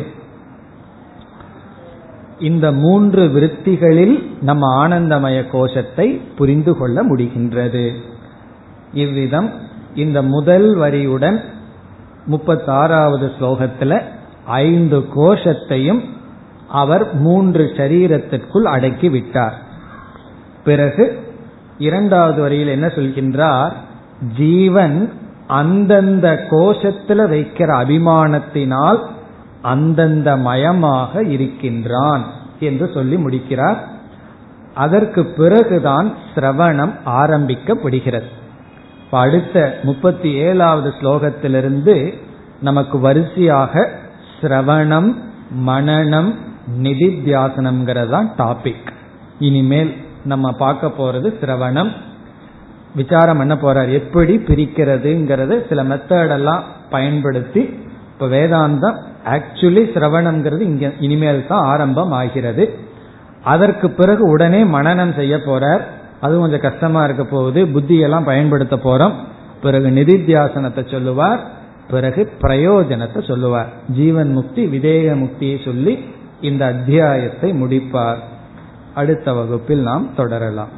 இந்த மூன்று விருத்திகளில் நம்ம ஆனந்தமய கோஷத்தை புரிந்து கொள்ள முடிகின்றது இவ்விதம் இந்த முதல் வரியுடன் முப்பத்தாறாவது ஸ்லோகத்தில் ஐந்து கோஷத்தையும் அவர் மூன்று சரீரத்திற்குள் அடக்கி விட்டார் பிறகு இரண்டாவது வரியில் என்ன சொல்கின்றார் ஜீவன் அந்தந்த கோஷத்துல வைக்கிற அபிமானத்தினால் அந்தந்த மயமாக இருக்கின்றான் என்று சொல்லி முடிக்கிறார் அதற்கு பிறகுதான் சிரவணம் ஆரம்பிக்கப்படுகிறது அடுத்த முப்பத்தி ஏழாவது ஸ்லோகத்திலிருந்து நமக்கு வரிசையாக சிரவணம் மனநம் நிதித்தியாசனம்ங்கிறதான் டாபிக் இனிமேல் நம்ம பார்க்க போறது சிரவணம் விசாரம் பண்ண போறார் எப்படி பிரிக்கிறதுங்கிறத சில மெத்தடெல்லாம் பயன்படுத்தி இப்ப வேதாந்தம் ஆக்சுவலி சிரவணம்ங்கிறது இங்க இனிமேல் தான் ஆரம்பம் ஆகிறது அதற்கு பிறகு உடனே மனநம் செய்ய போறார் அது கொஞ்சம் கஷ்டமா இருக்க போகுது புத்தியெல்லாம் பயன்படுத்த போறோம் பிறகு நிதித்தியாசனத்தை சொல்லுவார் பிறகு பிரயோஜனத்தை சொல்லுவார் ஜீவன் முக்தி விதேக முக்தியை சொல்லி இந்த அத்தியாயத்தை முடிப்பார் அடுத்த வகுப்பில் நாம் தொடரலாம்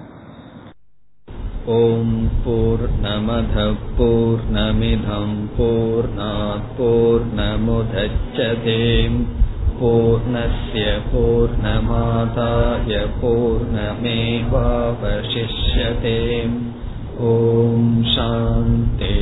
ॐ पूर्णमधः पूर्णमिधं पूर्णात् पूर्णमुदच्छते पूर्णस्य पूर्णमादाय पूर्णमेवावशिष्यते ॐ शान्ति